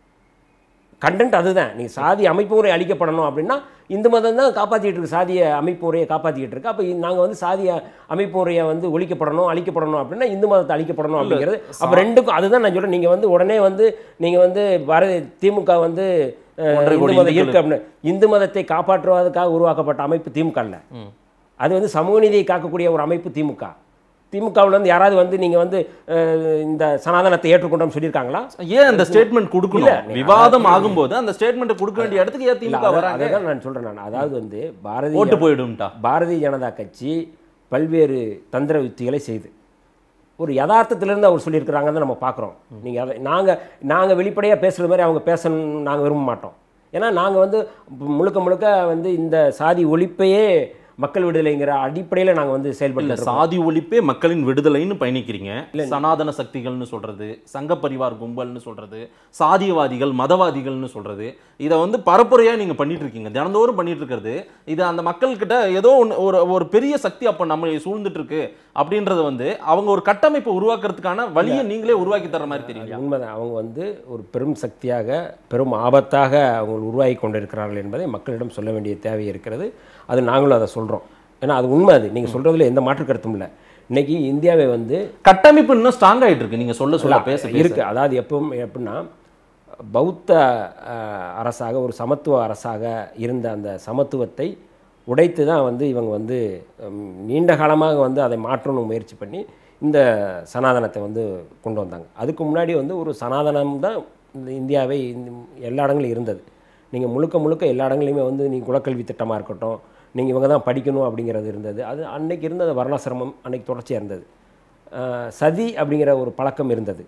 கண்டென்ட் அதுதான் நீ சாதி அமைப்பு முறை அழிக்கப்படணும் அப்படின்னா இந்து மதம் தான் காப்பாற்றிட்டு இருக்கு சாதிய அமைப்பு முறையை காப்பாற்றிக்கிட்டு இருக்கு அப்போ நாங்கள் வந்து சாதிய அமைப்பு முறையை வந்து ஒழிக்கப்படணும் அழிக்கப்படணும் அப்படின்னா இந்து மதத்தை அழிக்கப்படணும் அப்படிங்கிறது அப்போ ரெண்டுக்கும் அதுதான் நான் சொல்கிறேன் நீங்கள் வந்து உடனே வந்து நீங்கள் வந்து பாரதி திமுக வந்து அஹ், ஒன்றரை கோடி இந்து மதம் இந்துக்கள் இருக்கு அப்படின்னு இந்து மதத்தை காப்பாற்றுவதற்காக உருவாக்கப்பட்ட அமைப்பு திமுக இல்ல அது வந்து சமூக நீதியை காக்கக்கூடிய ஒரு அமைப்பு திமுக திமுகவில் வந்து யாராவது வந்து நீங்கள் வந்து அஹ், இந்த சனாதனத்தை ஏற்றுக்கொண்டோம்னு சொல்லியிருக்காங்களா ஏன் அந்த ஸ்டேட்மெண்ட் கொடுக்கணும் இல்ல, விவாதம் ஆகும்போது அந்த ஸ்டேட்மெண்ட் கொடுக்க வேண்டிய இடத்துக்கு ஏன் இல்ல, திமுக அத- வராங்க அதைதான் நான் சொல்றேன் நான் அதாவது வந்து பாரதிய ஓட்டு போயிடும்டா பாரதிய ஜனதா கட்சி பல்வேறு தந்திர யுக்திகளை செய்து ஒரு யதார்த்தத்திலிருந்து அவர் சொல்லியிருக்கிறாங்கன்னு நம்ம பார்க்குறோம் நீங்கள் அதை நாங்கள் நாங்கள் வெளிப்படையாக பேசுகிற மாதிரி அவங்க பேசணும்னு நாங்கள் விரும்ப மாட்டோம் ஏன்னா நாங்கள் வந்து முழுக்க முழுக்க வந்து இந்த சாதி ஒழிப்பையே மக்கள் விடுதலைங்கிற அடிப்படையில் நாங்கள் வந்து இல்ல செயல்பட்டு சாதி ஒழிப்பே மக்களின் விடுதலைன்னு பயணிக்கிறீங்க சனாதன சக்திகள்னு சொல்றது சங்க பரிவார் கும்பல்னு சொல்றது சாதியவாதிகள் மதவாதிகள்னு சொல்றது இதை வந்து பரப்புரையா நீங்க பண்ணிட்டு இருக்கீங்க தினந்தோறும் பண்ணிட்டு இருக்கிறது இது அந்த மக்கள்கிட்ட ஏதோ ஒண்ணு ஒரு ஒரு பெரிய சக்தி அப்ப நம்மளை சூழ்ந்துட்டு இருக்கு அப்படின்றது வந்து அவங்க ஒரு கட்டமைப்பை உருவாக்குறதுக்கான வழியை நீங்களே உருவாக்கி தர மாதிரி தெரியல உண்மைதான் அவங்க வந்து ஒரு பெரும் சக்தியாக பெரும் ஆபத்தாக அவங்க உருவாகி கொண்டிருக்கிறார்கள் என்பதை மக்களிடம் சொல்ல வேண்டிய தேவை இருக்கிறது அது நாங்களும் அதை சொல்கிறோம் ஏன்னா அது உண்மை அது நீங்கள் சொல்கிறதுல எந்த மாற்று கருத்தும் இல்லை இன்னைக்கு இந்தியாவை வந்து கட்டமைப்பு இன்னும் ஸ்ட்ராங் ஆயிட்டு இருக்கு நீங்க சொல்ல சொல்ல பேச பேச. இருக்கு அதாவது எப்பவும் எப்படின்னா பௌத்த அஹ், அரசாக ஒரு சமத்துவ அரசாக இருந்த அந்த சமத்துவத்தை உடைத்து தான் வந்து இவங்க வந்து உம், நீண்ட காலமாக வந்து அதை மாற்றணும் முயற்சி பண்ணி இந்த சனாதனத்தை வந்து கொண்டு வந்தாங்க அதுக்கு முன்னாடி வந்து ஒரு சனாதனம் தான் இந்த இந்தியாவை இந்த எல்லா இடங்களும் இருந்தது நீங்கள் முழுக்க முழுக்க எல்லா இடங்களையுமே வந்து நீங்கள் குலக்கல்வி திட்டமாக இருக்கட்டும் நீங்கள் இவங்க தான் படிக்கணும் அப்படிங்கிறது இருந்தது அது அன்னைக்கு இருந்தது வர்ணாசிரமம் அன்னைக்கு தொடர்ச்சியாக இருந்தது அஹ், சதி அப்படிங்கிற ஒரு பழக்கம் இருந்தது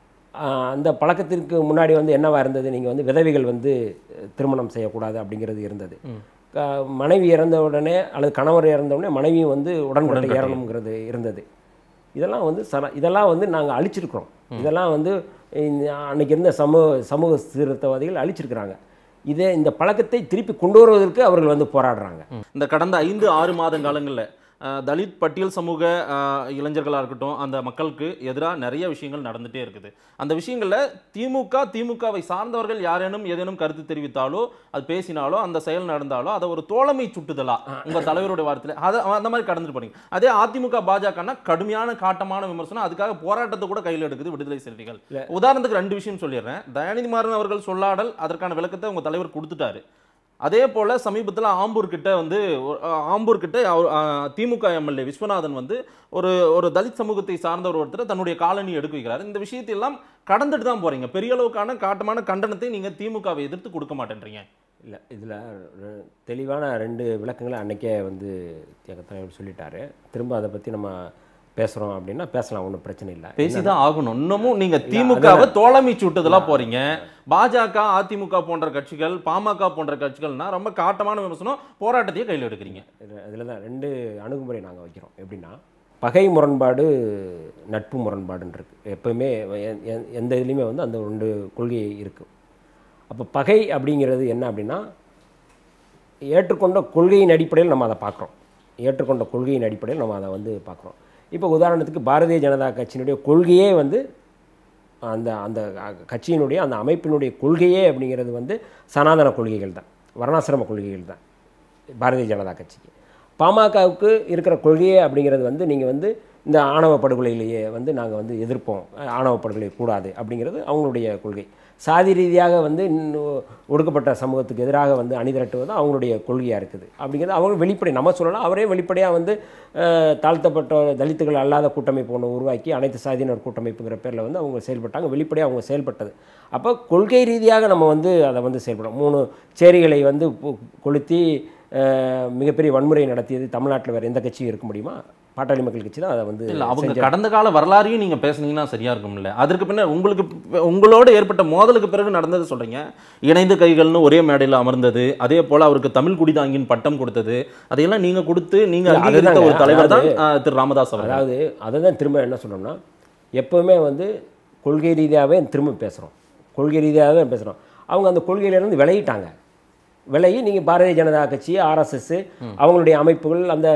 ஆஹ் அந்த பழக்கத்திற்கு முன்னாடி வந்து என்னவா இருந்தது நீங்கள் வந்து விதவைகள் வந்து அஹ், திருமணம் செய்யக்கூடாது அப்படிங்கிறது இருந்தது க- மனைவி இறந்த உடனே அல்லது கணவர் இறந்த உடனே மனைவியும் வந்து உடன்கட்டை ஏறணுங்கிறது இருந்தது இதெல்லாம் வந்து சன இதெல்லாம் வந்து நாங்கள் அழிச்சிருக்கிறோம் இதெல்லாம் வந்து இந்த அன்னைக்கு இருந்த சமூக சமூக சீர்திருத்தவாதிகள் அழிச்சிருக்கிறாங்க இதே இந்த பழக்கத்தை திருப்பி கொண்டு வருவதற்கு அவர்கள் வந்து போராடுறாங்க இந்த கடந்த ஐந்து ஆறு மாத காலங்களில் தலித் பட்டியல் சமூக அஹ், இளைஞர்களா இருக்கட்டும் அந்த மக்களுக்கு எதிராக நிறைய விஷயங்கள் நடந்துட்டே இருக்குது அந்த விஷயங்களில் திமுக திமுகவை சார்ந்தவர்கள் யாரேனும் ஏதேனும் கருத்து தெரிவித்தாலோ அது பேசினாலோ அந்த செயல் நடந்தாலோ அதை ஒரு தோழமை சுட்டுதலா உங்க தலைவருடைய வார்த்தையில அதை அந்த மாதிரி கடந்துட்டு போறீங்க அதே அதிமுக பாஜகனா கடுமையான காட்டமான விமர்சனம் அதுக்காக போராட்டத்தை கூட கையில் எடுக்குது விடுதலை சிறுத்தைகள் உதாரணத்துக்கு ரெண்டு விஷயம் சொல்லிடுறேன் தயாநிதி மாறன் அவர்கள் சொல்லாடல் அதற்கான விளக்கத்தை உங்க தலைவர் கொடுத்துட்டாரு அதே போல சமீபத்தில் ஆம்பூர் கிட்ட வந்து ஒரு- அஹ், ஆம்பூர் கிட்ட அவர், அஹ், திமுக எம்எல்ஏ விஸ்வநாதன் வந்து ஒரு ஒரு தலித் சமூகத்தை சார்ந்தவர் ஒருத்தர் தன்னுடைய காலனி எடுக்க வைக்கிறார் இந்த விஷயத்தை எல்லாம் கடந்துட்டு தான் போறீங்க பெரிய அளவுக்கான காட்டமான கண்டனத்தை நீங்க திமுகவை எதிர்த்து கொடுக்க மாட்டேன்றீங்க இல்லை இதில் தெளிவான ரெண்டு விளக்கங்களை அன்னைக்கே வந்து எங்கள் தலைவர் சொல்லிட்டாரு திரும்ப அதை பற்றி நம்ம பேசுகிறோம் அப்படின்னா பேசலாம் ஒன்றும் பிரச்சனை இல்லை பேசிதான் ஆகணும் இன்னமும் நீங்க திமுகவை தோழமை சுட்டுதலா போறீங்க பாஜக அதிமுக போன்ற கட்சிகள் பாமக போன்ற கட்சிகள்னா ரொம்ப காட்டமான விமர்சனம் போராட்டத்தையே கையில் எடுக்கிறீங்க இதில் தான் ரெண்டு அணுகுமுறை நாங்கள் வைக்கிறோம் எப்படின்னா பகை முரண்பாடு நட்பு முரண்பாடுன்னு இருக்கு எப்பவுமே எ- எ- எந்த இதுலேயுமே வந்து அந்த ரெண்டு கொள்கை இருக்குது அப்போ பகை அப்படிங்கிறது என்ன அப்படின்னா ஏற்றுக்கொண்ட கொள்கையின் அடிப்படையில் நம்ம அதை பார்க்குறோம் ஏற்றுக்கொண்ட கொள்கையின் அடிப்படையில் நம்ம அதை வந்து பார்க்குறோம் இப்போ உதாரணத்துக்கு பாரதிய ஜனதா கட்சியினுடைய கொள்கையே வந்து அந்த அந்த கட்சியினுடைய அந்த அமைப்பினுடைய கொள்கையே அப்படிங்கிறது வந்து சனாதன கொள்கைகள் தான் வர்ணாசிரம கொள்கைகள் தான் பாரதிய ஜனதா கட்சிக்கு பாமகவுக்கு இருக்கிற கொள்கையே அப்படிங்கிறது வந்து நீங்கள் வந்து இந்த ஆணவ படுகொலையிலேயே வந்து நாங்கள் வந்து எதிர்ப்போம் ஆணவ படுகொலை கூடாது அப்படிங்கிறது அவங்களுடைய கொள்கை சாதி ரீதியாக வந்து இன்னும் ஒடுக்கப்பட்ட சமூகத்துக்கு எதிராக வந்து அணிதிரட்டுவது அவங்களுடைய கொள்கையாக இருக்குது அப்படிங்கிறது அவங்க வெளிப்படை நம்ம சொல்லலாம் அவரே வெளிப்படையாக வந்து அஹ், தாழ்த்தப்பட்ட தலித்துகள் அல்லாத கூட்டமைப்பு ஒன்று உருவாக்கி அனைத்து சாதியினர் கூட்டமைப்புங்கிற பேரில் வந்து அவங்க செயல்பட்டாங்க வெளிப்படையாக அவங்க செயல்பட்டது அப்போ கொள்கை ரீதியாக நம்ம வந்து அதை வந்து செயல்படும் மூணு சேரிகளை வந்து பு- கொளுத்தி அஹ், மிகப்பெரிய வன்முறை நடத்தியது தமிழ்நாட்டில் வேறு எந்த கட்சியும் இருக்க முடியுமா பாட்டாளி மக்கள் கட்சி தான் அதை வந்து இல்ல அவங்க செஞ்ச- கடந்த கால வரலாறையும் நீங்க பேசுனீங்கன்னா சரியா இருக்கும்ல அதற்கு பின்னர் உங்களுக்கு ப- உங்களோட ஏற்பட்ட மோதலுக்கு பிறகு நடந்தது சொல்றீங்க இணைந்த கைகள்னு ஒரே மேடையில் அமர்ந்தது அதே போல அவருக்கு தமிழ் குடிதாங்கின் பட்டம் கொடுத்தது அதையெல்லாம் நீங்க கொடுத்து நீங்க இல்ல, அங்கீகரித்த அதுதாங்க. ஒரு தலைவர் தான் அதாவது- அஹ், திரு ராமதாஸ் அவர்கள் அதாவது அதை தான் திரும்ப என்ன சொல்கிறோம்னா எப்போவுமே வந்து கொள்கை ரீதியாகவே திரும்ப பேசுகிறோம் கொள்கை ரீதியாகவே பேசுகிறோம் அவங்க அந்த கொள்கையிலேருந்து விலகிட்டாங்க விலகி நீங்கள் பாரதிய ஜனதா கட்சி ஆர்எஸ்எஸ் அவங்களுடைய அமைப்புகள் அந்த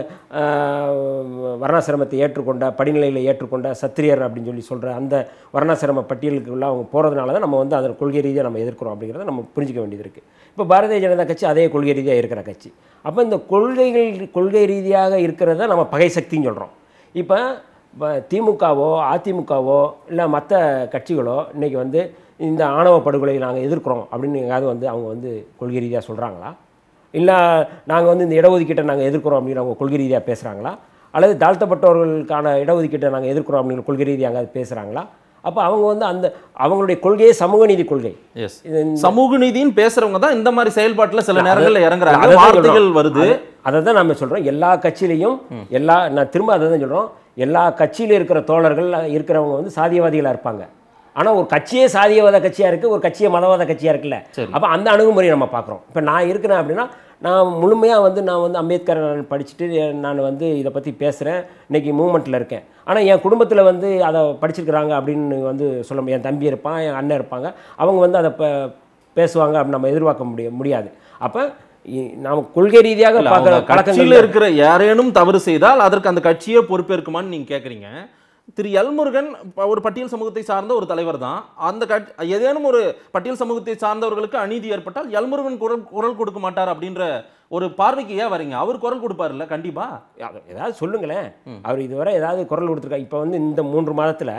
ஆஹ், வர்ணாசிரமத்தை ஏற்றுக்கொண்ட படிநிலையில் ஏற்றுக்கொண்ட சத்திரியர் அப்படின்னு சொல்லி சொல்கிற அந்த வர்ணாசிரம பட்டியலுக்குள்ள அவங்க போகிறதுனால தான் நம்ம வந்து அதன் கொள்கை ரீதியாக நம்ம எதிர்க்கிறோம் அப்படிங்கிறத நம்ம புரிஞ்சிக்க வேண்டியது இருக்குது இப்போ பாரதிய ஜனதா கட்சி அதே கொள்கை ரீதியாக இருக்கிற கட்சி அப்போ இந்த கொள்கைகள் கொள்கை ரீதியாக இருக்கிறத நம்ம பகை சக்தின்னு சொல்கிறோம் இப்போ இப்போ திமுகவோ அதிமுகவோ இல்லை மற்ற கட்சிகளோ இன்றைக்கி வந்து இந்த ஆணவ படுகொலையை நாங்கள் எதிர்க்கிறோம் அப்படின்னு எங்கேயாவது வந்து அவங்க வந்து கொள்கை ரீதியாக சொல்கிறாங்களா இல்லை நாங்கள் வந்து இந்த இடஒதுக்கீட்டை நாங்கள் எதிர்க்கிறோம் அப்படின்னு அவங்க கொள்கை ரீதியாக பேசுகிறாங்களா அல்லது தாழ்த்தப்பட்டவர்களுக்கான இடஒதுக்கீட்டை நாங்கள் எதிர்க்கிறோம் அப்படின்னு கொள்கை ரீதியாக எங்கேயாவது பேசுகிறாங்களா அப்போ அவங்க வந்து அந்த அவங்களுடைய கொள்கையே சமூக நீதி கொள்கை எஸ் இது சமூக நீதின்னு பேசுறவங்க தான் இந்த மாதிரி செயல்பாட்டுல சில நேரங்கள்ல இறங்குறாங்க அதை தான் வார்த்தைகள் சொல்றோம். வருது அதை- அதை தான் நம்ம சொல்கிறோம் எல்லா கட்சியிலையும் எல்லா நான் திரும்ப அதை தான் சொல்கிறோம் எல்லா கட்சியில இருக்கிற தோழர்கள் இருக்கிறவங்க வந்து சாதியவாதிகளாக இருப்பாங்க ஆனால் ஒரு கட்சியே சாதியவாத கட்சியாக இருக்குது ஒரு கட்சியே மதவாத கட்சியாக இருக்குல்ல சரி. அப்போ அந்த அணுகுமுறையை நம்ம பார்க்குறோம் இப்போ நான் இருக்கிறேன் அப்படின்னா நான் முழுமையாக வந்து நான் வந்து அம்பேத்கர் நான் படிச்சுட்டு நான் வந்து இதை பற்றி பேசுகிறேன் இன்னைக்கு மூமெண்ட்டில் இருக்கேன் ஆனால் என் குடும்பத்தில் வந்து அதை படிச்சிருக்கிறாங்க அப்படின்னு வந்து சொல்ல முடியாது என் தம்பி இருப்பான் என் அண்ணன் இருப்பாங்க அவங்க வந்து அதை ப- பேசுவாங்க அப்படின்னு நம்ம எதிர்பார்க்க முடிய முடியாது அப்போ நாம் கொள்கை ரீதியாக இல்ல, பார்க்குற அவங்க கட்சியில பழக்கங்கள் இருக்கிற யாரேனும் தவறு செய்தால் அதற்கு அந்த கட்சியே பொறுப்பேற்குமான்னு நீங்க கேக்குறீங்க திரு எல்முருகன் ப- ஒரு பட்டியல் சமூகத்தை சார்ந்த ஒரு தலைவர் தான் அந்த கட் ஏதேனும் ஒரு பட்டியல் சமூகத்தை சார்ந்தவர்களுக்கு அநீதி ஏற்பட்டால் எல்முருகன் குரல் குரல் கொடுக்க மாட்டார் அப்படின்ற ஒரு பார்வைக்கு ஏன் வரீங்க அவர் குரல் கொடுப்பாருல்ல கண்டிப்பா அது ஏதாவது சொல்லுங்களேன் அவர் இதுவரை ஏதாவது குரல் கொடுத்துருக்கா இப்போ வந்து இந்த மூன்று மாதத்தில்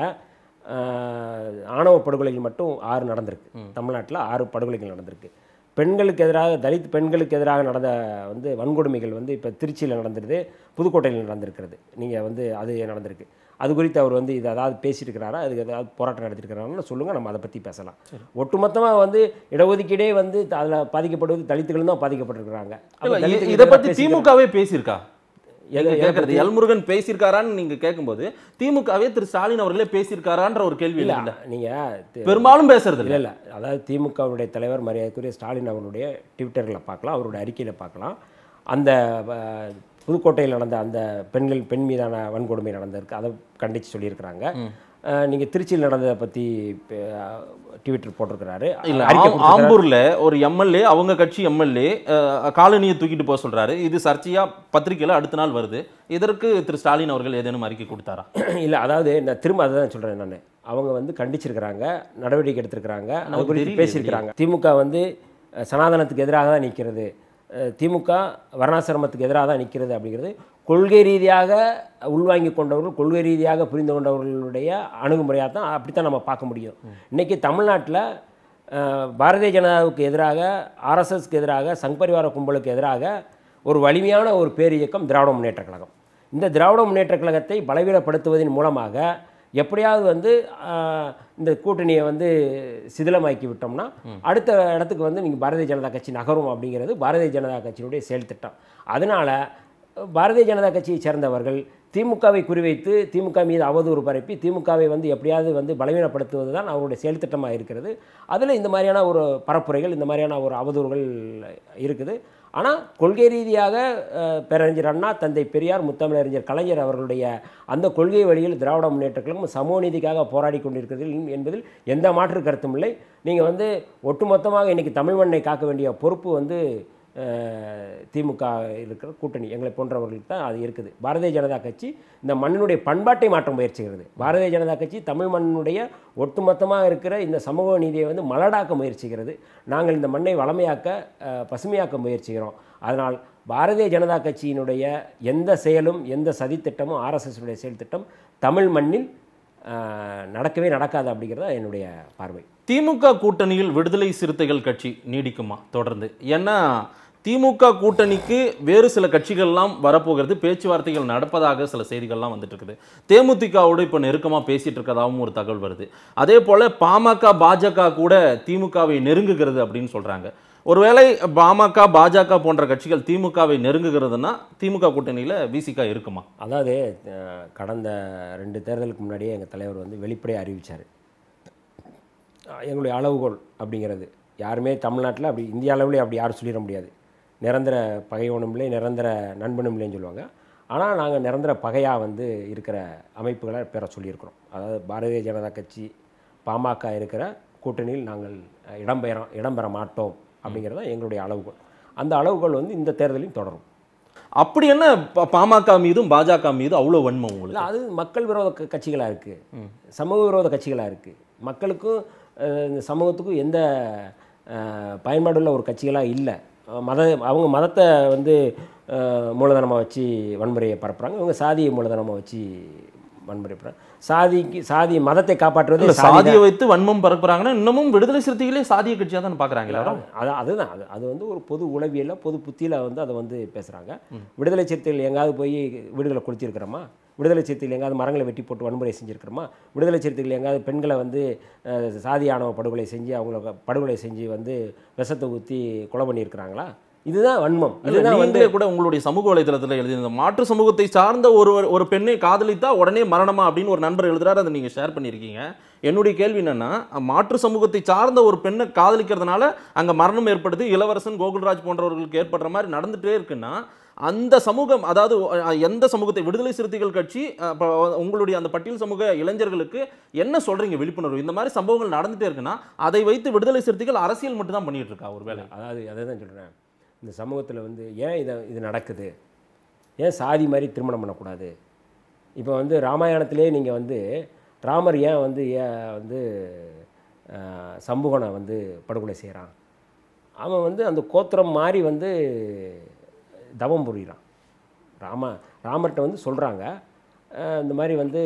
ஆணவ படுகொலைகள் மட்டும் ஆறு நடந்திருக்கு தமிழ்நாட்டில் ஆறு படுகொலைகள் நடந்திருக்கு பெண்களுக்கு எதிராக தலித் பெண்களுக்கு எதிராக நடந்த வந்து வன்கொடுமைகள் வந்து இப்போ திருச்சியில் நடந்திருது புதுக்கோட்டையில் நடந்திருக்கிறது நீங்கள் வந்து அது நடந்திருக்கு அது குறித்து அவர் வந்து இது ஏதாவது பேசிட்டு இருக்கிறாரா அதுக்கு ஏதாவது போராட்டம் நடத்திருக்கிறாருன்னு சொல்லுங்கள் நம்ம அதை பற்றி பேசலாம் ஒட்டுமொத்தமாக வந்து இடஒதுக்கீடே வந்து அதில் பாதிக்கப்படுவது தலித்துகள் தான் பாதிக்கப்பட்டிருக்கிறாங்க அப்ப இல்ல, இ- தலித்துகளுக்கு இத எதிராக பத்தி பேசிக்கிற- திமுகவே பேசியிருக்கா எதை- நீங்க எதை கேக்குறது பத்தி? எல்முருகன் பேசியிருக்காரான்னு நீங்க கேட்கும்போது திமுகவே திரு ஸ்டாலின் அவர்களே பேசியிருக்காரான்ற ஒரு கேள்வி இல்ல இல்ல நீங்கள் பெரும்பாலும் பேசுறது இல்லை இல்ல இல்லை அதாவது திமுகவுடைய தலைவர் மரியாதைக்குரிய ஸ்டாலின் அவருடைய ட்விட்டரில் பார்க்கலாம் அவருடைய அறிக்கையில் பார்க்கலாம் அந்த அஹ், புதுக்கோட்டையில் நடந்த அந்த பெண்கள் பெண் மீதான வன்கொடுமை நடந்திருக்கு அதை கண்டித்து சொல்லியிருக்கிறாங்க நீங்கள் திருச்சியில் நடந்ததை பற்றி ட்விட்டர் போட்டிருக்கிறாரு இல்ல அறிக்கை ஆம்- கொடுத்திருக்கிறாரு. ஆம்பூர்ல ஒரு எம்எல்ஏ அவங்க கட்சி எம்எல்ஏ காலனியை தூக்கிட்டு போக சொல்றாரு இது சர்ச்சையா பத்திரிக்கையில அடுத்த நாள் வருது இதற்கு திரு ஸ்டாலின் அவர்கள் ஏதேனும் அறிக்கை கொடுத்தாரா இல்லை அதாவது நான் திரும்ப அதை தான் சொல்கிறேன் நான் அவங்க வந்து கண்டிச்சிருக்கிறாங்க நடவடிக்கை எடுத்திருக்கிறாங்க அது நமக்கு குறித்து தெரியலையே. பேசியிருக்கிறாங்க திமுக வந்து அஹ், சனாதனத்துக்கு எதிராக தான் நிற்கிறது அஹ், திமுக வர்ணாசிரமத்துக்கு எதிராக தான் நிற்கிறது அப்படிங்கிறது கொள்கை ரீதியாக உள்வாங்கி கொண்டவர்கள் கொள்கை ரீதியாக புரிந்து கொண்டவர்களுடைய அணுகுமுறையாக தான் அப்படித்தான் நம்ம பார்க்க முடியும் இன்றைக்கி தமிழ்நாட்டில் அஹ், பாரதிய ஜனதாவுக்கு எதிராக ஆர்எஸ்எஸ்க்கு எதிராக சங் பரிவார கும்பலுக்கு எதிராக ஒரு வலிமையான ஒரு பேரியக்கம் திராவிட முன்னேற்றக் கழகம் இந்த திராவிட முன்னேற்றக் கழகத்தை பலவீனப்படுத்துவதன் மூலமாக எப்படியாவது வந்து ஆஹ், இந்த கூட்டணியை வந்து சிதிலமாக்கி விட்டோம்னா அடுத்த இடத்துக்கு வந்து நீங்கள் பாரதிய ஜனதா கட்சி நகரும் அப்படிங்கிறது பாரதிய ஜனதா கட்சியினுடைய செயல் திட்டம் அதனால் பாரதிய ஜனதா கட்சியை சேர்ந்தவர்கள் திமுகவை குறிவைத்து திமுக மீது அவதூறு பரப்பி திமுகவை வந்து எப்படியாவது வந்து பலவீனப்படுத்துவது தான் அவருடைய செயல் திட்டமாக இருக்கிறது அதில் இந்த மாதிரியான ஒரு பரப்புரைகள் இந்த மாதிரியான ஒரு அவதூறுகள் இருக்குது ஆனால் கொள்கை ரீதியாக அஹ், பேரறிஞர் அண்ணா தந்தை பெரியார் முத்தமிழறிஞர் கலைஞர் அவர்களுடைய அந்த கொள்கை வழியில் திராவிட முன்னேற்றக் கழகம் சமூக நீதிக்காக போராடி கொண்டிருக்கிறது என்பதில் எந்த மாற்று கருத்தும் இல்லை நீங்கள் வந்து ஒட்டுமொத்தமாக இன்றைக்கி தமிழ் மண்ணை காக்க வேண்டிய பொறுப்பு வந்து அஹ், திமுக இருக்கிற கூட்டணி எங்களை போன்றவர்களுக்கு தான் அது இருக்குது பாரதிய ஜனதா கட்சி இந்த மண்ணினுடைய பண்பாட்டை மாற்ற முயற்சிக்கிறது பாரதிய ஜனதா கட்சி தமிழ் மண்ணுடைய ஒட்டுமொத்தமாக இருக்கிற இந்த சமூக நீதியை வந்து மலடாக்க முயற்சிக்கிறது நாங்கள் இந்த மண்ணை வளமையாக்க அஹ், பசுமையாக்க முயற்சிக்கிறோம் அதனால் பாரதிய ஜனதா கட்சியினுடைய எந்த செயலும் எந்த சதித்திட்டமும் ஆர்எஸ்எஸ் உடைய செயல் திட்டம் தமிழ் மண்ணில் அஹ், நடக்கவே நடக்காது அப்படிங்கிறது தான் என்னுடைய பார்வை திமுக கூட்டணியில் விடுதலை சிறுத்தைகள் கட்சி நீடிக்குமா தொடர்ந்து ஏன்னா திமுக கூட்டணிக்கு வேறு சில கட்சிகள்லாம் வரப்போகிறது பேச்சுவார்த்தைகள் நடப்பதாக சில செய்திகள்லாம் வந்துட்டு இருக்குது தேமுதிகவோடு இப்போ நெருக்கமாக பேசிட்டு இருக்கதாகவும் ஒரு தகவல் வருது அதே போல பாமக பாஜக கூட திமுகவை நெருங்குகிறது அப்படின்னு சொல்றாங்க ஒருவேளை பாமக பாஜக போன்ற கட்சிகள் திமுகவை நெருங்குகிறதுனா திமுக கூட்டணியில விசிக இருக்குமா அதாவது அஹ், கடந்த ரெண்டு தேர்தலுக்கு முன்னாடியே எங்கள் தலைவர் வந்து வெளிப்படையாக அறிவிச்சார் எங்களுடைய அளவுகோல் அப்படிங்கிறது யாருமே தமிழ்நாட்டில் அப்படி இந்திய அளவுலேயே அப்படி யாரும் சொல்லிட முடியாது நிரந்தர பகைவனும் இல்லை நிரந்தர நண்பனும் இல்லைன்னு சொல்லுவாங்க ஆனால் நாங்கள் நிரந்தர பகையாக வந்து இருக்கிற அமைப்புகளை பெற சொல்லியிருக்கிறோம் அதாவது பாரதிய ஜனதா கட்சி பாமக இருக்கிற கூட்டணியில் நாங்கள் அஹ், இடம்பெற இடம்பெற மாட்டோம் அப்படிங்கிறது தான் எங்களுடைய அளவுகோல் அந்த அளவுகோல் வந்து இந்த தேர்தலையும் தொடரும் அப்படி என்ன ப- பாமக மீதும் பாஜக மீது அவ்வளவு வன்மம் உங்களுக்கு இல்லை அது மக்கள் விரோத க- கட்சிகளா இருக்கு சமூக விரோத கட்சிகளா இருக்கு மக்களுக்கும் அஹ், இந்த சமூகத்துக்கும் எந்த அஹ், பயன்பாடுள்ள ஒரு கட்சிகளாக இல்லை மத அவங்க மதத்தை வந்து மூலதனமாக வச்சு வன்முறையை பரப்புறாங்க இவங்க சாதியை மூலதனமாக வச்சு வன்முறை பரப்புறாங்க சாதிக்கு சாதி மதத்தை காப்பாற்றுவது இல்ல சாதி சாதியை வைத்து வன்மம் பரப்புறாங்கன்னா இன்னமும் விடுதலை சிறுத்தைகளே சாதிய கட்சியா தான் பாக்குறாங்களா அது அதுதான் அது அது வந்து ஒரு பொது உளவியல்ல பொது புத்தியில் வந்து அதை வந்து பேசுகிறாங்க விடுதலை சிறுத்தைகள் எங்காவது போய் வீடுகளை கொளுத்திருக்கிறோமா விடுதலை சிறுத்தைகள் எங்காவது மரங்களை வெட்டி போட்டு வன்முறை செஞ்சுருக்கிறோமா விடுதலை சிறுத்தைகள் எங்காவது பெண்களை வந்து அஹ், சாதி ஆணவ படுகொலை செஞ்சு அவங்கள படுகொலை செஞ்சு வந்து விஷத்தை ஊற்றி கொலை பண்ணியிருக்கிறாங்களா இதுதான் வன்மம் இல்ல, இதுதான் வந்து நீங்களே கூட உங்களுடைய சமூக வலைதளத்துல எழுதியிருந்த மாற்று சமூகத்தை சார்ந்த ஒரு ஒரு பெண்ணை காதலித்தா உடனே மரணமா அப்படின்னு ஒரு நண்பர் எழுதுறாரு அதை நீங்க ஷேர் பண்ணியிருக்கீங்க என்னுடைய கேள்வி என்னன்னா மாற்று சமூகத்தை சார்ந்த ஒரு பெண்ணை காதலிக்கிறதுனால அங்க மரணம் ஏற்படுது இளவரசன் கோகுல்ராஜ் போன்றவர்களுக்கு ஏற்படுற மாதிரி நடந்துட்டே இருக்குன்னா அந்த சமூகம் அதாவது அஹ், எந்த சமூகத்தை விடுதலை சிறுத்தைகள் கட்சி அஹ், இப்ப உங்களுடைய அந்த பட்டியல் சமூக இளைஞர்களுக்கு என்ன சொல்றீங்க விழிப்புணர்வு இந்த மாதிரி சம்பவங்கள் நடந்துட்டே இருக்குன்னா அதை வைத்து விடுதலை சிறுத்தைகள் அரசியல் மட்டும் தான் பண்ணிட்டு இருக்கா ஒரு வேலை அதாவது அதை தான் சொல்கிறேன் இந்த சமூகத்தில் வந்து ஏன் இதை இது நடக்குது ஏன் சாதி மாதிரி திருமணம் பண்ணக்கூடாது இப்போ வந்து ராமாயணத்திலே நீங்கள் வந்து ராமர் ஏன் வந்து ஏன் வந்து ஆஹ், சம்புகனை வந்து படுகொலை செய்கிறான் அவன் வந்து அந்த கோத்திரம் மாதிரி வந்து தவம் புரிகிறான் ராம ராமர்கிட்ட வந்து சொல்கிறாங்க இந்த மாதிரி வந்து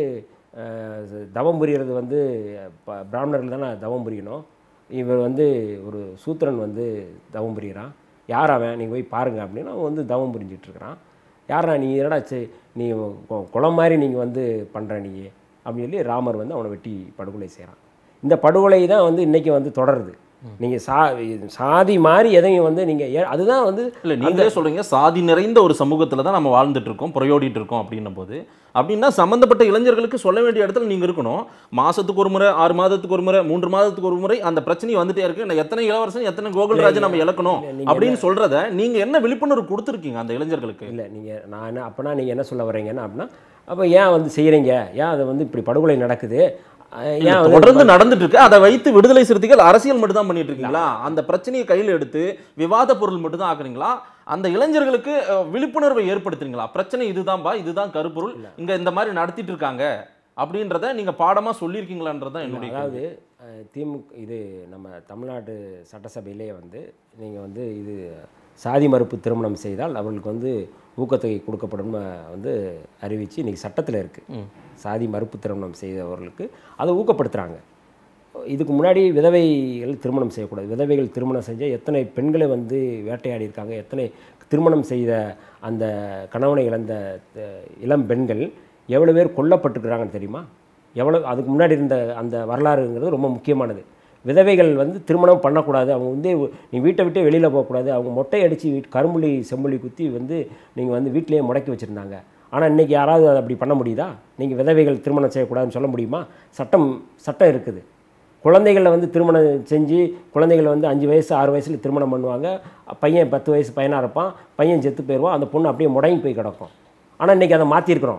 அஹ், தவம் புரியறது வந்து ப- பிராமணர்கள் தானே தவம் புரியணும் இவர் வந்து ஒரு சூத்திரன் வந்து தவம் புரிகிறான் யார் அவன் நீங்கள் போய் பாருங்க அப்படின்னு அவன் வந்து தவம் புரிஞ்சிட்டு இருக்கிறான் யாரா நீ என்னடா சே- நீ கொ- குளம் மாதிரி நீங்கள் வந்து பண்ணுற நீ அப்படின்னு சொல்லி ராமர் வந்து அவனை வெட்டி படுகொலை செய்கிறான் இந்த படுகொலை தான் வந்து இன்றைக்கி வந்து தொடருது நீங்கள் சா சாதி மாதிரி எதையும் வந்து நீங்கள் அதுதான் வந்து இல்ல நீங்களே சொல்றீங்க சாதி நிறைந்த ஒரு சமூகத்துல தான் நம்ம வாழ்ந்துட்டு இருக்கோம் புறையோடிட்டு இருக்கோம் அப்படின்னும் போது அப்படின்னா சம்பந்தப்பட்ட இளைஞர்களுக்கு சொல்ல வேண்டிய இடத்துல நீங்க இருக்கணும் மாசத்துக்கு ஒரு முறை ஆறு மாதத்துக்கு ஒரு முறை மூன்று மாதத்துக்கு ஒரு முறை அந்த பிரச்சனை வந்துட்டே இருக்கு நான் எத்தனை இளவரசன் எத்தனை கோகுல்ராஜ் நம்ம இழக்கணும் இல்ல, நீங்க அப்படின்னு சொல்றத நீங்க என்ன விழிப்புணர்வு கொடுத்துருக்கீங்க அந்த இளைஞர்களுக்கு இல்லை நீங்கள் நான் என்ன அப்போனா நீங்கள் என்ன சொல்ல வரீங்கன்னா அப்படின்னா அப்போ ஏன் வந்து செய்கிறீங்க ஏன் அதை வந்து இப்படி படுகொலை நடக்குது அஹ் இல்ல, ஏன் வந்து தொடர்ந்து நடந்துட்டு இருக்கு அதை வைத்து விடுதலை சிறுத்தைகள் அரசியல் மட்டும் தான் பண்ணிட்டு இருக்கீங்களா அந்த பிரச்சனையை கையில் எடுத்து விவாத பொருள் மட்டும் தான் ஆக்குறீங்களா அந்த இளைஞர்களுக்கு அஹ், விழிப்புணர்வை ஏற்படுத்துறீங்களா பிரச்சனை இதுதான்பா இதுதான் கருப்பொருள் இங்க இந்த மாதிரி நடத்திட்டு இருக்காங்க அப்படின்றத நீங்க பாடமா சொல்லியிருக்கீங்களான்றது தான் என்னுடைய அதாவது அஹ், திமுக இது நம்ம தமிழ்நாடு சட்டசபையிலே வந்து நீங்கள் வந்து இது சாதி மறுப்பு திருமணம் செய்தால் அவர்களுக்கு வந்து ஊக்கத்தொகை கொடுக்கப்படும் வந்து அறிவித்து இன்றைக்கி சட்டத்தில் இருக்குது சாதி மறுப்பு திருமணம் செய்தவர்களுக்கு அதை ஊக்கப்படுத்துகிறாங்க இதுக்கு முன்னாடி விதவைகள் திருமணம் செய்யக்கூடாது விதவைகள் திருமணம் செஞ்ச எத்தனை பெண்களை வந்து வேட்டையாடி இருக்காங்க எத்தனை திருமணம் செய்த அந்த கணவனை இழந்த அஹ், இளம் பெண்கள் எவ்வளோ பேர் கொல்லப்பட்டிருக்கிறாங்கன்னு தெரியுமா எவ்வளோ அதுக்கு முன்னாடி இருந்த அந்த வரலாறுங்கிறது ரொம்ப முக்கியமானது விதவைகள் வந்து திருமணம் பண்ணக்கூடாது அவங்க வந்து நீ வீட்டை விட்டு வெளியில் போகக்கூடாது அவங்க மொட்டை அடித்து வீட் கரும்புலி செம்புலி குத்தி வந்து நீங்கள் வந்து வீட்டிலேயே முடக்கி வச்சுருந்தாங்க ஆனால் இன்றைக்கி யாராவது அதை அப்படி பண்ண முடியுதா நீங்கள் விதவைகள் திருமணம் செய்யக்கூடாதுன்னு சொல்ல முடியுமா சட்டம் சட்டம் இருக்குது குழந்தைகளை வந்து திருமணம் செஞ்சு குழந்தைகளை வந்து அஞ்சு வயசு ஆறு வயசில் திருமணம் பண்ணுவாங்க பையன் பத்து வயசு பையனாக இருப்பான் பையன் செத்து போயிடுவான் அந்த பொண்ணு அப்படியே முடங்கி போய் கிடக்கும் ஆனால் இன்றைக்கி அதை மாற்றிருக்கிறோம்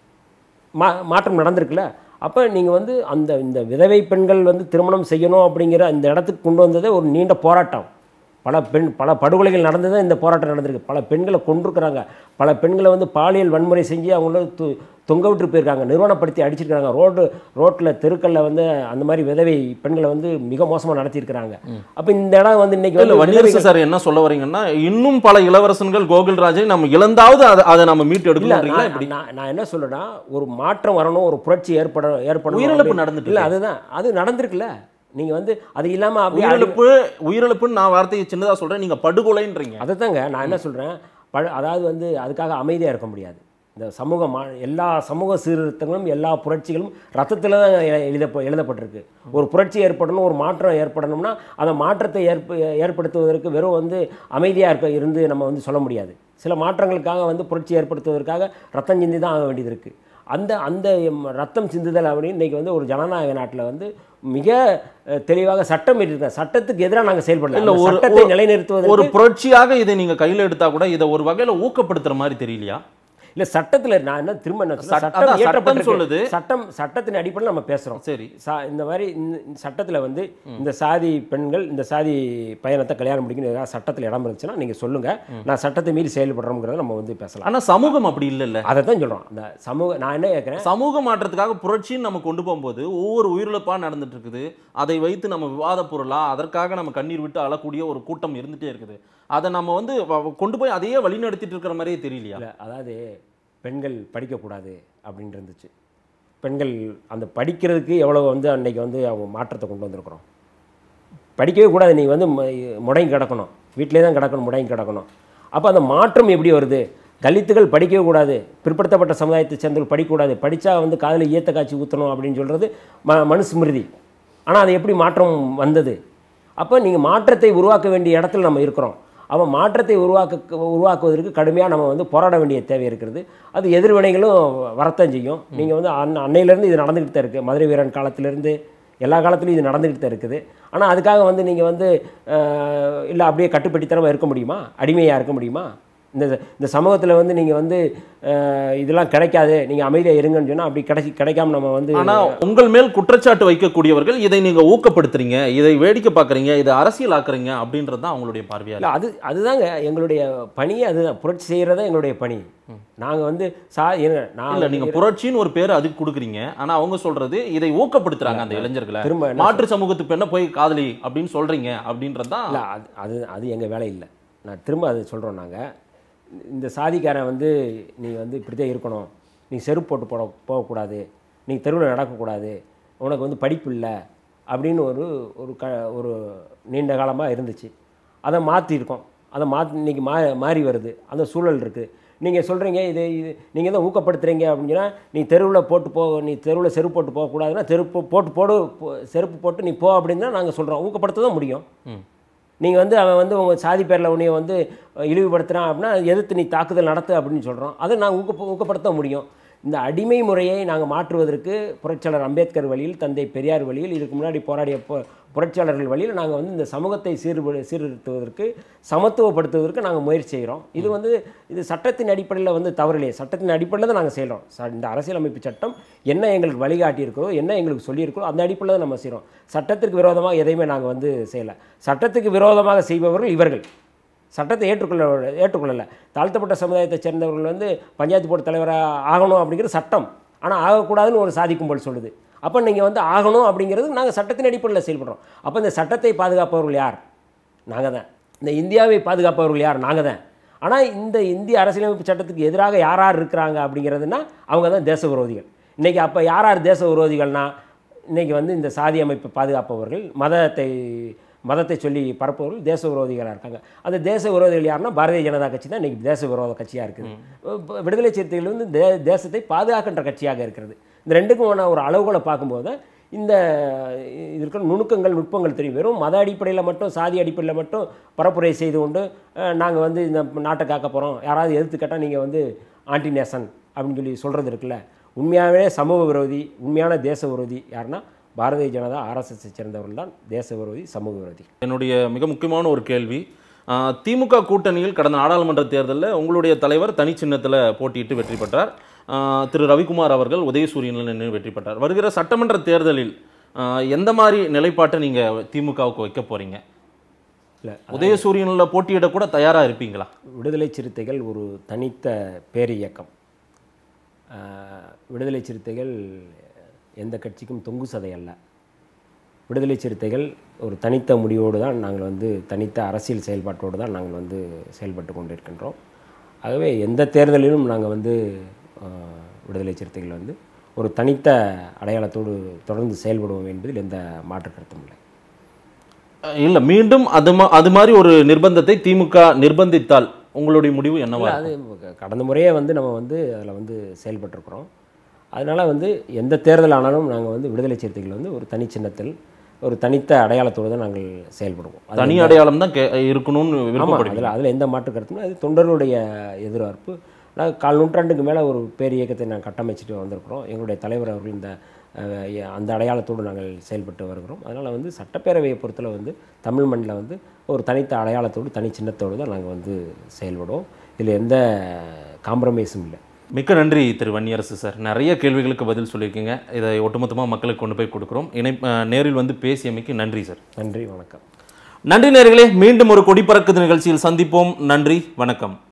மா மாற்றம் நடந்திருக்குல்ல அப்போ நீங்கள் வந்து அந்த இந்த விதவை பெண்கள் வந்து திருமணம் செய்யணும் அப்படிங்கிற இந்த இடத்துக்கு கொண்டு வந்ததே ஒரு நீண்ட போராட்டம் பல பெண் பல படுகொலைகள் நடந்ததே இந்த போராட்டம் நடந்திருக்கு பல பெண்களை கொண்டிருக்கிறாங்க பல பெண்களை வந்து பாலியல் வன்முறை செஞ்சு அவங்கள து தொங்க விட்டு போயிருக்காங்க நிறுவனப்படுத்தி அடிச்சிருக்காங்க ரோடு ரோட்டில் தெருக்களில் வந்து அந்த மாதிரி விதவை பெண்களை வந்து மிக மோசமாக நடத்தியிருக்கிறாங்க அப்போ இந்த இடம் வந்து இன்னைக்கு இல்ல வந்து வன்னியரசு சார் என்ன சொல்ல வரீங்கன்னா இன்னும் பல இளவரசன்கள் கோகுல்ராஜை நம்ம இழந்தாவது அதை அதை நம்ம மீட்டு இல்ல எடுக்கணும்ன்றீங்களா நான் இப்படி நான் நான் என்ன சொல்றேன்னா ஒரு மாற்றம் வரணும் ஒரு புரட்சி ஏற்பட ஏற்படணும் உயிரிழப்பு அப்படி- நடந்துட்டு இல்ல அதுதான் அது நடந்திருக்குல்ல நீங்க வந்து அது இல்லாம அப்படியே உயிரிழப்பு உயிரிழப்புன்னு நான் வார்த்தையை சின்னதா சொல்றேன் நீங்க படுகொலைன்றீங்க அதை தாங்க நான் என்ன சொல்றேன் பழ அதாவது வந்து அதுக்காக அமைதியா இருக்க முடியாது இந்த சமூக மா எல்லா சமூக சீர்திருத்தங்களும் எல்லா புரட்சிகளும் ரத்தத்தில் தான் எ- எழுத எழுதப்பட்டிருக்கு ஒரு புரட்சி ஏற்படணும் ஒரு மாற்றம் ஏற்படணும்னா அந்த மாற்றத்தை ஏற்ப ஏற்படுத்துவதற்கு வெறும் வந்து அமைதியாக இருக்க இருந்து நம்ம வந்து சொல்ல முடியாது சில மாற்றங்களுக்காக வந்து புரட்சி ஏற்படுத்துவதற்காக ரத்தம் சிந்தி தான் ஆக வேண்டியது இருக்குது அந்த அந்த எம் ரத்தம் சிந்துதல் அப்படின்னு இன்றைக்கி வந்து ஒரு ஜனநாயக நாட்டில் வந்து மிக அஹ், தெளிவாக சட்டம் இருக்காங்க சட்டத்துக்கு எதிராக நாங்கள் செயல்படல இல்ல, அந்த ஒரு- சட்டத்தை ஒரு- நிலைநிறுத்துவது ஒரு புரட்சியாக இதை நீங்க கையில எடுத்தா கூட இதை ஒரு வகையில ஊக்கப்படுத்துற மாதிரி தெரியலையா இல்ல சட்டத்துல நான் என்ன திரும்ப என்ன சொல்றேன், சட்ட- சட்டம் அதான் சட்டம் இயற்றப்பட்டிருக்கு. சொல்லுது. சட்டம் சட்டத்தின் அடிப்படையில் நம்ம பேசுறோம் சரி சா- இந்த மாதிரி இந்த இந்த சட்டத்துல வந்து இந்த சாதி பெண்கள் இந்த சாதி பயணத்தை கல்யாணம் முடிக்கணும் ஏதாவது சட்டத்துல இடம் இருந்துச்சுன்னா நீங்க சொல்லுங்க நான் சட்டத்தை மீறி செயல்படுறோங்கிறத நம்ம வந்து பேசலாம் ஆனா சமூகம் அப்படி இல்லைல்ல அதை தான் சொல்றோம் இந்த சமூக நான் என்ன கேட்குறேன் சமூக மாற்றத்துக்காக புரட்சின்னு நம்ம கொண்டு போகும்போது ஒவ்வொரு உயிரிழப்பா நடந்துட்டு இருக்குது அதை வைத்து நம்ம விவாத பொருளா அதற்காக நம்ம கண்ணீர் விட்டு அழக்கூடிய ஒரு கூட்டம் இருந்துட்டே இருக்குது அதை நம்ம வந்து வ- கொண்டு போய் அதையே வழிநடத்திட்டு இருக்கிற மாதிரியே தெரியலையா இல்ல, அதாவது பெண்கள் படிக்கக்கூடாது அப்படின்னு இருந்துச்சு பெண்கள் அந்த படிக்கிறதுக்கு எவ்வளோ வந்து அன்னைக்கு வந்து அவங்க மாற்றத்தை கொண்டு வந்திருக்கிறோம் படிக்கவே கூடாது நீ வந்து மு- முடங்கி கிடக்கணும் வீட்டிலே தான் கிடக்கணும் முடங்கி கிடக்கணும் அப்போ அந்த மாற்றம் எப்படி வருது தலித்துகள் படிக்கவே கூடாது பிற்படுத்தப்பட்ட சமுதாயத்தை சேர்ந்தவர்கள் படிக்கக்கூடாது படித்தா வந்து காதில் ஈயத்த காய்ச்சி ஊற்றணும் அப்படின்னு சொல்கிறது ம மனுஸ்மிருதி ஆனால் அது எப்படி மாற்றம் வந்தது அப்போ நீங்கள் மாற்றத்தை உருவாக்க வேண்டிய இடத்துல நம்ம இருக்கிறோம் அவன் மாற்றத்தை உருவாக்க உருவாக்குவதற்கு கடுமையாக நம்ம வந்து போராட வேண்டிய தேவை இருக்கிறது அது எதிர்வினைகளும் வரத்தான் செய்யும் நீங்கள் வந்து அன் அன்னையிலேருந்து இது நடந்துக்கிட்டு தான் இருக்குது மதுரை வீரன் காலத்திலேருந்து எல்லா காலத்துலையும் இது நடந்துக்கிட்டு தான் இருக்குது ஆனால் அதுக்காக வந்து நீங்கள் வந்து இல்லை அப்படியே கட்டுப்பட்டித்தனமாக இருக்க முடியுமா அடிமையாக இருக்க முடியுமா இந்த இந்த சமூகத்தில் வந்து நீங்கள் வந்து அஹ், இதெல்லாம் கிடைக்காது நீங்கள் அமைதியாக இருங்கன்னு சொன்னால் அப்படி கிடைச்சி கிடைக்காம நம்ம வந்து ஆனா உங்கள் மேல் குற்றச்சாட்டு வைக்கக்கூடியவர்கள் இதை நீங்க ஊக்கப்படுத்துறீங்க இதை வேடிக்கை பார்க்கறீங்க இதை அரசியல் ஆக்குறீங்க அப்படின்றது தான் அவங்களுடைய பார்வையா இல்லை அது அதுதாங்க எங்களுடைய பணி அதுதான் புரட்சி செய்கிறது எங்களுடைய பணி நாங்கள் வந்து சா என்ன நான் இல்ல நீங்க புரட்சின்னு ஒரு பேர் அதுக்கு கொடுக்குறீங்க ஆனா அவங்க சொல்றது இதை ஊக்கப்படுத்துறாங்க அந்த இளைஞர்களை திரும்ப என்ன மாற்று சமூகத்து பெண்ணை போய் காதலி அப்படின்னு சொல்றீங்க அப்படின்றது தான் இல்லை அது அது அது எங்கள் வேலை இல்லை நான் திரும்ப அது சொல்கிறோம் நாங்கள் இந்த சாதிக்காரன் வந்து நீ வந்து இப்படி தான் இருக்கணும் நீ செருப்பு போட்டு போட போகக்கூடாது நீ தெருவில் நடக்கக்கூடாது உனக்கு வந்து படிப்பு இல்லை அப்படின்னு ஒரு ஒரு க ஒரு நீண்ட காலமாக இருந்துச்சு அதை மாற்றிருக்கோம் அதை மாற்றி இன்னைக்கு மா மாறி வருது அந்த சூழல் இருக்குது நீங்கள் சொல்கிறீங்க இது இது நீங்கள் தான் ஊக்கப்படுத்துறீங்க அப்படின்னா நீ தெருவில் போட்டு போ நீ தெருவில் செருப்பு போட்டு போகக்கூடாதுன்னா செருப்பு போட்டு போடு போ- செருப்பு போட்டு நீ போ அப்படின்னு தான் நாங்கள் சொல்கிறோம் ஊக்கப்படுத்த தான் முடியும் ம். நீங்கள் வந்து அவன் வந்து உங்கள் சாதி பேரில் உன்னைய வந்து இழிவுபடுத்துகிறான் அப்படின்னா அதை எதிர்த்து நீ தாக்குதல் நடத்து அப்படின்னு சொல்கிறோம் அதை நாங்கள் ஊக்க ஊக்கப்படுத்த முடியும் இந்த அடிமை முறையை நாங்கள் மாற்றுவதற்கு புரட்சியாளர் அம்பேத்கர் வழியில் தந்தை பெரியார் வழியில் இதுக்கு முன்னாடி போராடிய பு புரட்சியாளர்கள் வழியில் நாங்கள் வந்து இந்த சமூகத்தை சீர்படு சீர்திருத்துவதற்கு சமத்துவப்படுத்துவதற்கு நாங்கள் முயற்சி செய்கிறோம் இது வந்து இது சட்டத்தின் அடிப்படையில் வந்து தவறில்லையே சட்டத்தின் அடிப்படையில் தான் நாங்கள் செய்கிறோம் ச இந்த அரசியலமைப்பு சட்டம் என்ன எங்களுக்கு வழிகாட்டி இருக்கிறோ என்ன எங்களுக்கு சொல்லியிருக்கிறோ அந்த அடிப்படையில் தான் நம்ம செய்கிறோம் சட்டத்திற்கு விரோதமாக எதையுமே நாங்கள் வந்து செய்யலை சட்டத்துக்கு விரோதமாக செய்பவர்கள் இவர்கள் சட்டத்தை ஏற்றுக்கொள்ள ஏற்றுக்கொள்ளலை தாழ்த்தப்பட்ட சமுதாயத்தை சேர்ந்தவர்கள் வந்து பஞ்சாயத்து போர்டு தலைவராக ஆகணும் அப்படிங்கிறது சட்டம் ஆனால் ஆகக்கூடாதுன்னு ஒரு சாதி கும்பல் சொல்லுது அப்போ நீங்கள் வந்து ஆகணும் அப்படிங்கிறது நாங்கள் சட்டத்தின் அடிப்படையில் செயல்படுறோம் அப்போ இந்த சட்டத்தை பாதுகாப்பவர்கள் யார் நாங்கள் தான் இந்த இந்தியாவை பாதுகாப்பவர்கள் யார் நாங்கள் தான் ஆனால் இந்த இந்திய அரசியலமைப்பு சட்டத்துக்கு எதிராக யார் யார் இருக்கிறாங்க அப்படிங்கிறதுனா அவங்க தான் தேச விரோதிகள் இன்றைக்கி அப்போ யார் யார் தேச விரோதிகள்னா இன்றைக்கி வந்து இந்த சாதி அமைப்பை பாதுகாப்பவர்கள் மதத்தை மதத்தை சொல்லி பரப்பவர்கள் தேச விரோதிகளாக இருக்காங்க அந்த தேச விரோதிகள் யாருன்னா பாரதிய ஜனதா கட்சி தான் இன்றைக்கி தேச விரோத கட்சியாக இருக்குது இப்ப விடுதலை சிறுத்தைகள் வந்து தே தேசத்தை பாதுகாக்கின்ற கட்சியாக இருக்கிறது இந்த ரெண்டுக்குமான ஒரு அளவுகளை பார்க்கும்போது இந்த இது இருக்கிற நுணுக்கங்கள் நுட்பங்கள் தெரியும் வெறும் மத அடிப்படையில் மட்டும் சாதி அடிப்படையில் மட்டும் பரப்புரை செய்து கொண்டு நாங்கள் வந்து இந்த நாட்டை காக்க போகிறோம் யாராவது எதிர்த்து கேட்டால் நீங்கள் வந்து ஆன்டி நேஷன் அப்படின்னு சொல்லி சொல்கிறது இருக்குல்ல உண்மையாகவே சமூக விரோதி உண்மையான தேச விரோதி யாருன்னா பாரதிய ஜனதா ஆர்எஸ்எஸ்ஸை சேர்ந்தவர்கள் தான் தேச விரோதி சமூக விரோதி என்னுடைய மிக முக்கியமான ஒரு கேள்வி ஆஹ், திமுக கூட்டணியில் கடந்த நாடாளுமன்ற தேர்தலில் உங்களுடைய தலைவர் தனி சின்னத்தில் போட்டியிட்டு வெற்றி பெற்றார் ஆஹ், திரு ரவிக்குமார் அவர்கள் உதயசூரியனில் நின்று வெற்றி பெற்றார் வருகிற சட்டமன்ற தேர்தலில் ஆஹ், எந்த மாதிரி நிலைப்பாட்டை நீங்கள் திமுகவுக்கு வைக்க போறீங்க இல்லை உதயசூரியனில் போட்டியிட கூட தயாராக இருப்பீங்களா விடுதலை சிறுத்தைகள் ஒரு தனித்த பேரியக்கம் ஆஹ், விடுதலை சிறுத்தைகள் எந்த கட்சிக்கும் தொங்கு சதை அல்ல விடுதலை சிறுத்தைகள் ஒரு தனித்த முடிவோடு தான் நாங்கள் வந்து தனித்த அரசியல் செயல்பாட்டோடு தான் நாங்கள் வந்து செயல்பட்டு கொண்டிருக்கின்றோம் ஆகவே எந்த தேர்தலிலும் நாங்கள் வந்து ஆஹ், விடுதலை சிறுத்தைகள் வந்து ஒரு தனித்த அடையாளத்தோடு தொடர்ந்து செயல்படுவோம் என்பதில் எந்த மாற்று கருத்தும் இல்லை அஹ் இல்ல மீண்டும் அது மா அது மாதிரி ஒரு நிர்பந்தத்தை திமுக நிர்பந்தித்தால் உங்களுடைய முடிவு என்னவா இல்ல, அது கடந்த முறையே வந்து நம்ம வந்து அதில் வந்து செயல்பட்டிருக்கிறோம் அதனால் வந்து எந்த தேர்தல் ஆனாலும் நாங்கள் வந்து விடுதலை சிறுத்தைகள் வந்து ஒரு தனி சின்னத்தில் ஒரு தனித்த அடையாளத்தோடு தான் நாங்கள் செயல்படுவோம் அது தனி அடையாளம் தான் கே- இருக்கணும்னு ஆமாம் விருப்பப்படுவீங்க அதில் அதில் எந்த மாற்று கருத்துமே அது தொண்டர்களுடைய எதிர்பார்ப்பு நாங்கள் கால் நூற்றாண்டுக்கு மேலே ஒரு பேர் இயக்கத்தை நாங்கள் கட்டமைச்சிட்டு வந்திருக்கிறோம் எங்களுடைய தலைவர் அவர்கள் இந்த அஹ், எ- அந்த அடையாளத்தோடு நாங்கள் செயல்பட்டு வருகிறோம் அதனால் வந்து சட்டப்பேரவையை பொறுத்தல வந்து தமிழ் மண்ணில் வந்து ஒரு தனித்த அடையாளத்தோடு தனி சின்னத்தோடு தான் நாங்கள் வந்து செயல்படுவோம் இதில் எந்த காம்ப்ரமைஸும் இல்லை மிக்க நன்றி திரு வன்னியரசு சார் நிறைய கேள்விகளுக்கு பதில் சொல்லியிருக்கீங்க இதை ஒட்டுமொத்தமாக மக்களுக்கு கொண்டு போய் கொடுக்குறோம் இணை அஹ், நேரில் வந்து பேசியமைக்கு நன்றி சார் நன்றி வணக்கம் நன்றி நேர்களே மீண்டும் ஒரு கொடி பறக்குது நிகழ்ச்சியில் சந்திப்போம் நன்றி வணக்கம்